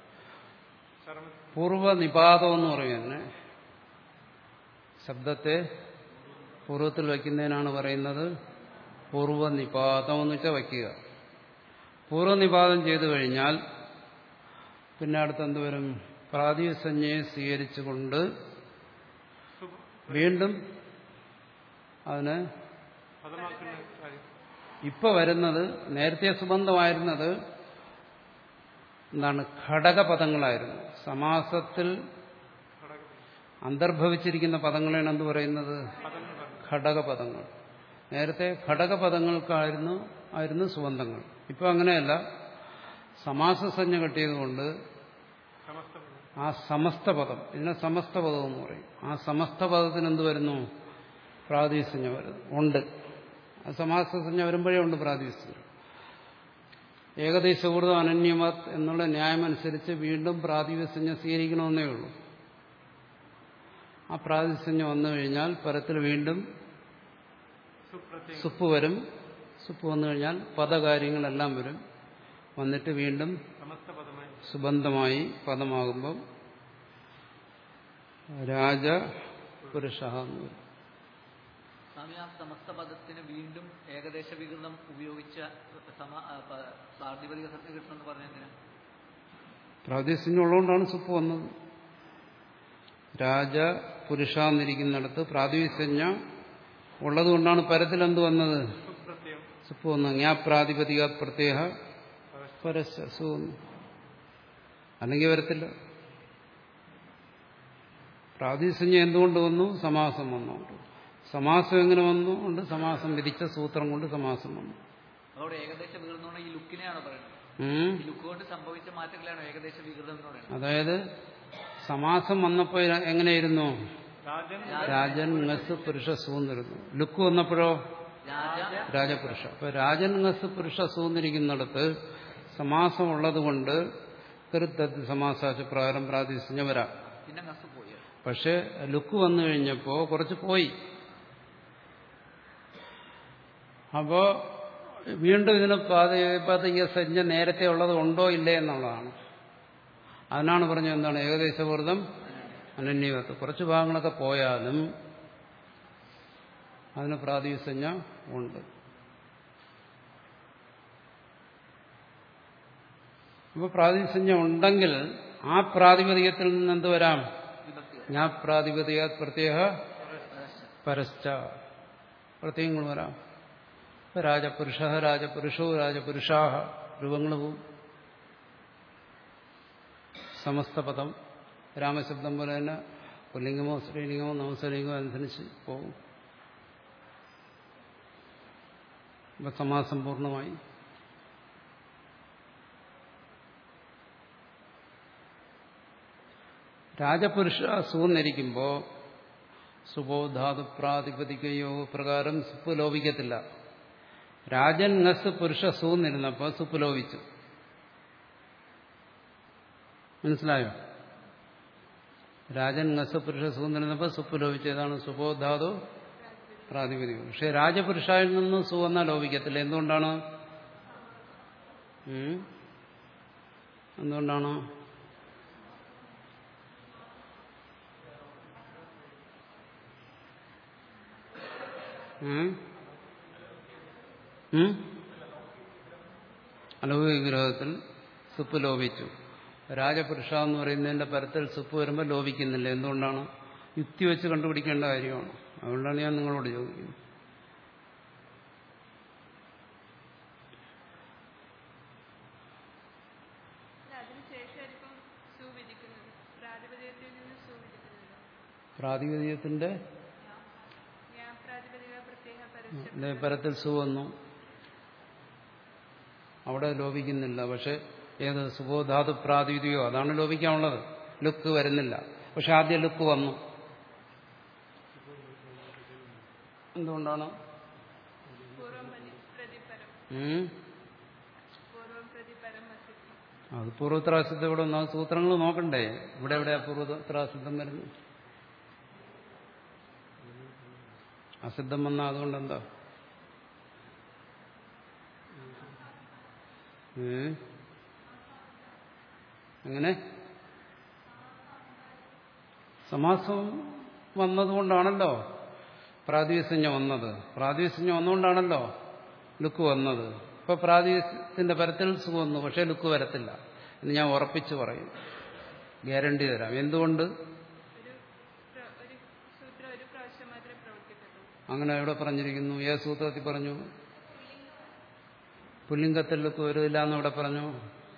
പൂർവ്വനിപാതം എന്ന് പറയും തന്നെ ശബ്ദത്തെ പൂർവ്വത്തിൽ വയ്ക്കുന്നതിനാണ് പറയുന്നത് പൂർവ്വനിപാതം എന്ന് വെച്ചാൽ വയ്ക്കുക പൂർവ്വനിപാതം ചെയ്തു കഴിഞ്ഞാൽ പിന്നെ അടുത്തെന്ത് വരും പ്രാതിസഞ്ജയെ സ്വീകരിച്ചുകൊണ്ട് വീണ്ടും അതിന് പദമാക്കുന്ന കാര്യം ഇപ്പൊ വരുന്നത് നേരത്തെ സുബന്ധമായിരുന്നത് എന്താണ് ഘടകപദങ്ങളായിരുന്നു സമാസത്തിൽ അന്തർഭവിച്ചിരിക്കുന്ന പദങ്ങളാണ് എന്ത് പറയുന്നത് ഘടകപദങ്ങൾ നേരത്തെ ഘടകപദങ്ങൾക്കായിരുന്നു ആയിരുന്നു സുബന്ധങ്ങൾ ഇപ്പൊ അങ്ങനെയല്ല സമാസസഞ്ജ കെട്ടിയതുകൊണ്ട് സമസ്ത പദം. ആ സമസ്ത പദം ഇതിനെ സമസ്ത പദം എന്ന് പറയും ആ സമസ്ത പദത്തിന് എന്ത് വരുന്നു പ്രാതിസഞ്ജ വരുന്നു ഉണ്ട് ആ സമാസസഞ്ജ വരുമ്പോഴേ ഉണ്ട് പ്രാതിസഞ്ജ ഏകദേശകൂടുതൽ അനന്യമത് എന്നുള്ള ന്യായമനുസരിച്ച് വീണ്ടും പ്രാതിസഞ്ജ സ്വീകരിക്കണമെന്നേ ഉള്ളൂ ആ പ്രാതിസഞ്ജ വന്നു കഴിഞ്ഞാൽ പരത്തിൽ വീണ്ടും സുപ്രത്യം സുപ്പ് വരും സുപ്പ് വന്നു കഴിഞ്ഞാൽ പദകാര്യങ്ങളെല്ലാം വരും വന്നിട്ട് വീണ്ടും സമസ്ത പദമായി സുബന്ധമായി പദമാകുമ്പം രാജ പുരുഷ എന്ന് വരും സ്വാമി ആ സമസ്ത പദത്തിന് വീണ്ടും ഏകദേശ വികൃതം ഉപയോഗിച്ച സമ ആ, പ- പ്രാതിപതിക സത്യം കിട്ടണമെന്ന് പറഞ്ഞെന്തിനാ പ്രാദേശികം ഉള്ളതുകൊണ്ടാണ് സുപ്പ് വന്നത് രാജ പുരുഷ എന്നിരിക്കുന്നിടത്ത് പ്രാതിസഞ്ജ ഉള്ളതുകൊണ്ടാണ് പരത്തിൽ എന്ത് വന്നത് സുപ്രത്യം സുപ്പ് വന്നത് ഞാ പ്രാതിപതിക പ്രത്യേക പരസ്യ സു വന്നു. അല്ലെങ്കിൽ വരത്തില്ല പ്രാതിസഞ്ജ എന്തുകൊണ്ട് വന്നു സമാസം വന്നുകൊണ്ട് സമാസം എങ്ങനെ വന്നു കൊണ്ട് സമാസം വിധിച്ച സൂത്രം കൊണ്ട് സമാസം വന്നു അതോടെ ഏകദേശ വികൃതം എന്ന് പറഞ്ഞാൽ ഈ ലുക്കിനെയാണോ പറയുന്നത് ഉം. ഈ ലുക്ക് കൊണ്ട് സംഭവിച്ച മാറ്റങ്ങളാണോ ഏകദേശ വികൃതം എന്ന് പറയുന്നത് അതായത് സമാസം വന്നപ്പോ എങ്ങനെയിരുന്നു രാജൻ രാജൻ ngസ് പുരുഷ സൂന്നിരുന്നു ലുക്ക് വന്നപ്പോഴോ രാജ രാജപുരുഷ അപ്പൊ രാജൻ ngസ് പുരുഷ സൂന്നിരിക്കുന്നിടത്ത് സമാസം ഉള്ളതുകൊണ്ട് കൃത്തത് സമാസാച്ച പ്രകാരം പ്രാതിസഞ്ജ വരാം പിന്നെ നസ് പോയി പക്ഷെ ലുക്ക് വന്നു കഴിഞ്ഞപ്പോ കുറച്ച് പോയി അപ്പോ വീണ്ടും ഇതിന് പാതീയ സഞ്ജ നേരത്തെ ഉള്ളത് ഉണ്ടോ ഇല്ലേ എന്നുള്ളതാണ് അതിനാണ് പറഞ്ഞത് എന്താണ് ഏകദേശപൂർവ്വം അനന്യവത്ത് കുറച്ച് ഭാഗങ്ങളൊക്കെ പോയാലും അതിന് പ്രാതിസഞ്ജ ഉണ്ട് അപ്പോൾ പ്രാതിസഞ്ജ ഉണ്ടെങ്കിൽ ആ പ്രാതിപതികത്തിൽ നിന്ന് എന്ത് വരാം വിഭക്തി ഞാൻ പ്രാതിപതിക പ്രത്യേക പരശ്ച പ്രത്യേകങ്ങൾ വരാം ഇപ്പൊ രാജപുരുഷ രാജപുരുഷോ രാജപുരുഷാഹ രൂപങ്ങൾ പോവും സമസ്ത പദം രാമശബ്ദം പോലെ തന്നെ പുല്ലിംഗമോ സ്ത്രീലിംഗമോ നവസ്വലിംഗമോ അനുസരിച്ച് പോകും അപ്പൊ സമാസം പൂർണ്ണമായി രാജപുരുഷ സൂന്നിരിക്കുമ്പോ സുബോധാതു പ്രാതിപതികയോ പ്രകാരം സുപ്പ് ലോപിക്കത്തില്ല രാജൻ നസ് പുരുഷ സൂന്നിരുന്നപ്പോ സുപ്പ് ലോപിച്ചു മനസ്സിലായോ രാജൻ നസ് പുരുഷ സൂന്നിരുന്നപ്പോ സുപ്പ് ലോപിച്ചു ഏതാണ് സുബോധാതു പ്രാതിപതികം പക്ഷെ രാജപുരുഷായിൽ നിന്ന് സു എന്നാൽ ലോപിക്കത്തില്ല എന്തുകൊണ്ടാണ് ഉം? എന്തുകൊണ്ടാണ് ഉം? ഉം? അലൗകിക വിഗ്രഹത്തിൽ സുപ്പ് ലോപിച്ചു രാജപുരുഷ എന്ന് പറയുന്നതിന്റെ പരത്തിൽ സുപ്പ് വരുമ്പോൾ ലോപിക്കുന്നില്ല എന്തുകൊണ്ടാണ് യുക്തി വെച്ച് കണ്ടുപിടിക്കേണ്ട കാര്യമാണ് അതുകൊണ്ടാണ് ഞാൻ നിങ്ങളോട് ചോദിക്കുന്നത് അല്ല, അതിനുശേഷമായിരിക്കും സു വിധിക്കുന്നത് പ്രാതിപതികത്തിൽ നിന്ന് സു വിധിക്കുന്നത് പ്രാതിപതികത്തിന്റെ ഞാൻ പ്രാതിപതിക പ്രത്യേക പരസ്യം അല്ലെ പരത്തിൽ സു വന്നു അവിടെ ലോപിക്കുന്നില്ല പക്ഷെ ഏത് സുബോധാതു പ്രാതിപതികോ അതാണ് ലോപിക്കാനുള്ളത് ലുക്ക് വരുന്നില്ല പക്ഷെ ആദ്യം ലുക്ക് വന്നു എന്തുകൊണ്ടാണ് പൂർവം പ്രതി പ്രതിപരം ഉം? പൂർവം പ്രതിപരം വസിക്കും അത് പൂർവ്വത്രാസിദ്ധം ഇവിടെ ഒന്ന് സൂത്രങ്ങൾ നോക്കണ്ടേ ഇവിടെ എവിടെയാ പൂർവ്വത്രാസിദ്ധം വരുന്നത് അസിദ്ധം വന്ന അതുകൊണ്ട് എന്താ ഏ? എങ്ങനെ സമാസം വന്നതുകൊണ്ടാണല്ലോ പ്രാതിസഞ്ജം വന്നത് പ്രാതിസഞ്ജം വന്നുകൊണ്ടാണല്ലോ ലുക്ക് വന്നത് ഇപ്പൊ പ്രാതിസത്തിന്റെ പരത്തിൽ സുഖം വന്നു പക്ഷേ ലുക്ക് വരത്തില്ല എന്ന് ഞാൻ ഉറപ്പിച്ചു പറയും ഗ്യാരണ്ടി തരാം എന്തുകൊണ്ട് ഒരു പ്ര- ഒരു സൂത്രം ഒരു പ്രാവശ്യം മാത്രമേ പ്രവർത്തിക്കത്തുള്ളൂ അങ്ങനെ എവിടെ പറഞ്ഞിരിക്കുന്നു ഏ സൂത്രത്തിൽ പറഞ്ഞു പുല്ലിംഗത്തിൽ ലുക്ക് വരില്ല എന്ന് ഇവിടെ പറഞ്ഞു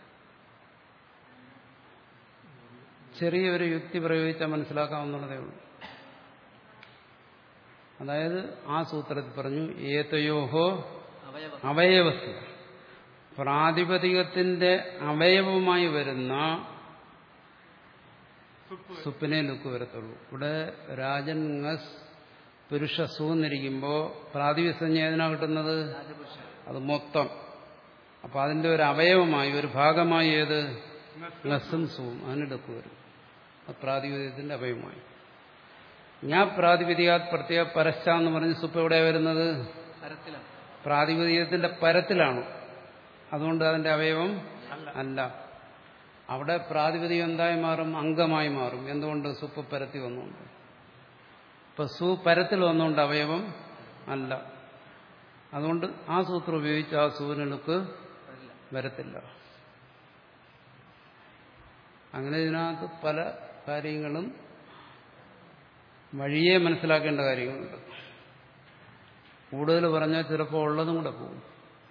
ചെറിയൊരു യുക്തി പ്രയോഗിച്ചാൽ മനസ്സിലാക്കാവുന്നതേ ഉള്ളൂ അതായത് ആ സൂത്രത്തിൽ പറഞ്ഞു ഏതയോഹോ അവയവ അവയവസ് പ്രാതിപതികത്തിന്റെ അവയവമായി വരുന്ന സുപ്പ് സുപ്പിനെ ലുക്ക് വരത്തുള്ളൂ ഇവിടെ രാജൻ ngസ് പുരുഷ സൂന്നിരിക്കുമ്പോൾ പ്രാതിപസഞ്ജ ഏതിനാ കിട്ടുന്നത് രാജപുരുഷൻ അത് മൊത്തം അപ്പൊ അതിന്റെ ഒരു അവയവമായി ഒരു ഭാഗമായി ഏത് ngസും സുവും അതിന് ലുക്ക് വരും അത് പ്രാതിപതികത്തിന്റെ അവയവമായി ഞാൻ പ്രാതിപതികാത് പ്രത്യേക പരശ്ച എന്ന് പറഞ്ഞ് സുപ്പ് എവിടെയാണ് വരുന്നത് പരത്തിലാണ് പ്രാതിപതികത്തിന്റെ പരത്തിലാണ് അതുകൊണ്ട് അതിന്റെ അവയവം അല്ല അവിടെ പ്രാതിപതികം എന്തായി മാറും അംഗമായി മാറും എന്തുകൊണ്ട് സുപ്പ് പരത്തി വന്നുകൊണ്ട് ഇപ്പൊ സു പരത്തിൽ വന്നുകൊണ്ട് അവയവം അല്ല അതുകൊണ്ട് ആ സൂത്രം ഉപയോഗിച്ച് ആ സൂര്യനുക്ക് വരില്ല വരത്തില്ല അങ്ങനെ ഇതിനകത്ത് പല കാര്യങ്ങളും വഴിയെ മനസ്സിലാക്കേണ്ട കാര്യങ്ങളുണ്ട് കൂടുതൽ പറഞ്ഞാൽ ചിലപ്പോൾ ഉള്ളതും കൂടെ പോകും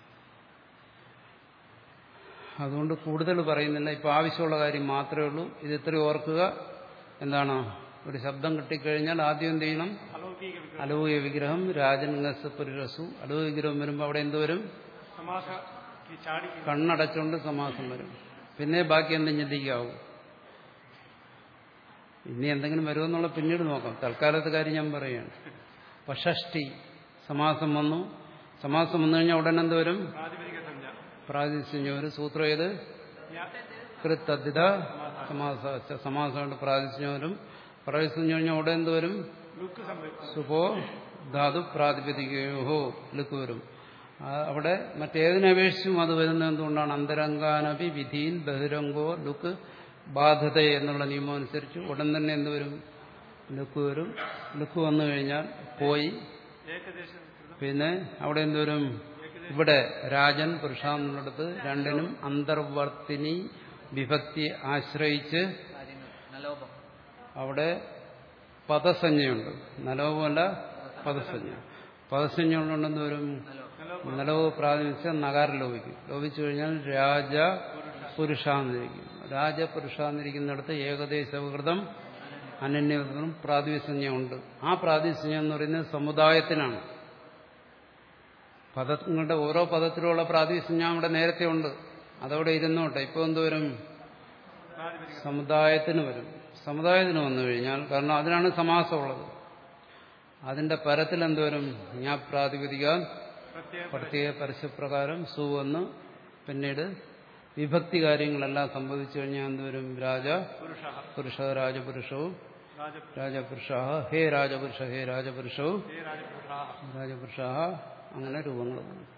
അതുകൊണ്ട് കൂടുതൽ പറയുന്നില്ല ഇപ്പൊ ആവശ്യമുള്ള കാര്യം മാത്രമേ ഉള്ളൂ ഇത് ഇത്രയും ഓർക്കുക എന്താണ് ഒരു ശബ്ദം കിട്ടിക്കഴിഞ്ഞാൽ ആദ്യം എന്ത് ചെയ്യണം അലൗകിക വിഗ്രഹം അലൗകിക വിഗ്രഹം രാജൻ ഗസ് പുരുഷസു അലൗകിക വിഗ്രഹം വരുമ്പോൾ അവിടെ എന്ത് വരും സമാസ ഈ ചാടി കണ്ണടച്ചുകൊണ്ട് സമാസം വരും പിന്നെ ബാക്കി എന്തും ചിന്തിക്കാവൂ ഇനി എന്തെങ്കിലും വരുമെന്നുള്ള പിന്നീട് നോക്കാം തൽക്കാലത്തെ കാര്യം ഞാൻ പറയുകയാണ് അപ്പൊ ഷഷ്ടി സമാസം വന്നു സമാസം വന്നു കഴിഞ്ഞാൽ ഉടനെ എന്ത് വരും പ്രാതിപതിക സംജ്ഞ പ്രാതിശിഞ്ഞ ഒരു സൂത്രം ഏത് ഞാ- കൃത്തദ്ധിത സമാസ സമാസമുണ്ട് പ്രാതിശിഞ്ഞ വരും പ്രാതിശിഞ്ഞു കഴിഞ്ഞാൽ ഉടനെ എന്ത് വരും ലുക്ക് സംഭവിക്കും സുഖോ ധാതു പ്രാതിപതികയോ ലുക്ക് വരും ആ, അവിടെ മറ്റേതിനെ അപേക്ഷിച്ചും അത് വരുന്നത് എന്തുകൊണ്ടാണ് അന്തരംഗാനപി വിധീൻ ബഹിരംഗോ ലുക്ക് ബാധത എന്നുള്ള നിയമം അനുസരിച്ച് ഉടൻ തന്നെ എന്ത് വരും ലുക്ക് വരും ലുക്ക് വന്നു കഴിഞ്ഞാൽ പോയി ഏകദേശ കൃതം പിന്നെ അവിടെ എന്തുവരും ഇവിടെ രാജൻ പുരുഷാന്നുള്ളിടത്ത് രണ്ടിനും അന്തർവർത്തിനി വിഭക്തി ആശ്രയിച്ച് കാര്യങ്ങൾ നലോപം അവിടെ പദസഞ്ജയുണ്ട് നലോപമല്ല പദസഞ്ജ പദസഞ്ജ ഉണ്ടെന്ന് വരും നലോ നലവ് പ്രാതിനിധ്യം നഗാരം ലോപിക്കും ലോപിച്ചു കഴിഞ്ഞാൽ രാജ പുരുഷാന്നിരിക്കും രാജ പുരുഷാന്നിരിക്കുന്നിടത്ത് ഏകദേശ വികൃതം അനന്യവികൃതം പ്രാതിസഞ്ജ ഉണ്ട് ആ പ്രാതിസഞ്ജ എന്ന് പറയുന്നത് സമുദായത്തിനാണ് പദങ്ങളുടെ ഓരോ പദത്തിലുള്ള പ്രാതിസഞ്ജം അവിടെ നേരത്തെ ഉണ്ട് അതവിടെ ഇരുന്നോട്ടെ ഇപ്പോൾ എന്തോരും പ്രാതിപതിക സമുദായത്തിന് വരും സമുദായത്തിന് വന്നു കഴിഞ്ഞാൽ കാരണം അതിനാണ് സമാസമുള്ളത് അതിന്റെ പരത്തിൽ എന്തോരും ഞാൻ പ്രാതിപതിക പ്രത്യേക പ്രത്യേക പരസ്യപ്രകാരം സു എന്ന് പിന്നീട് വിഭക്തി കാര്യങ്ങളെല്ലാം സംഭവിച്ചു കഴിഞ്ഞാൽ എന്തോരും രാജ പുരുഷ പുരുഷ രാജപുരുഷവും രാജ രാജപുരുഷ ഹേ രാജപുരുഷ ഹേ രാജപുരുഷവും ഹേ രാജപുരുഷ രാജപുരുഷ അങ്ങനെ രൂപങ്ങൾ വന്നു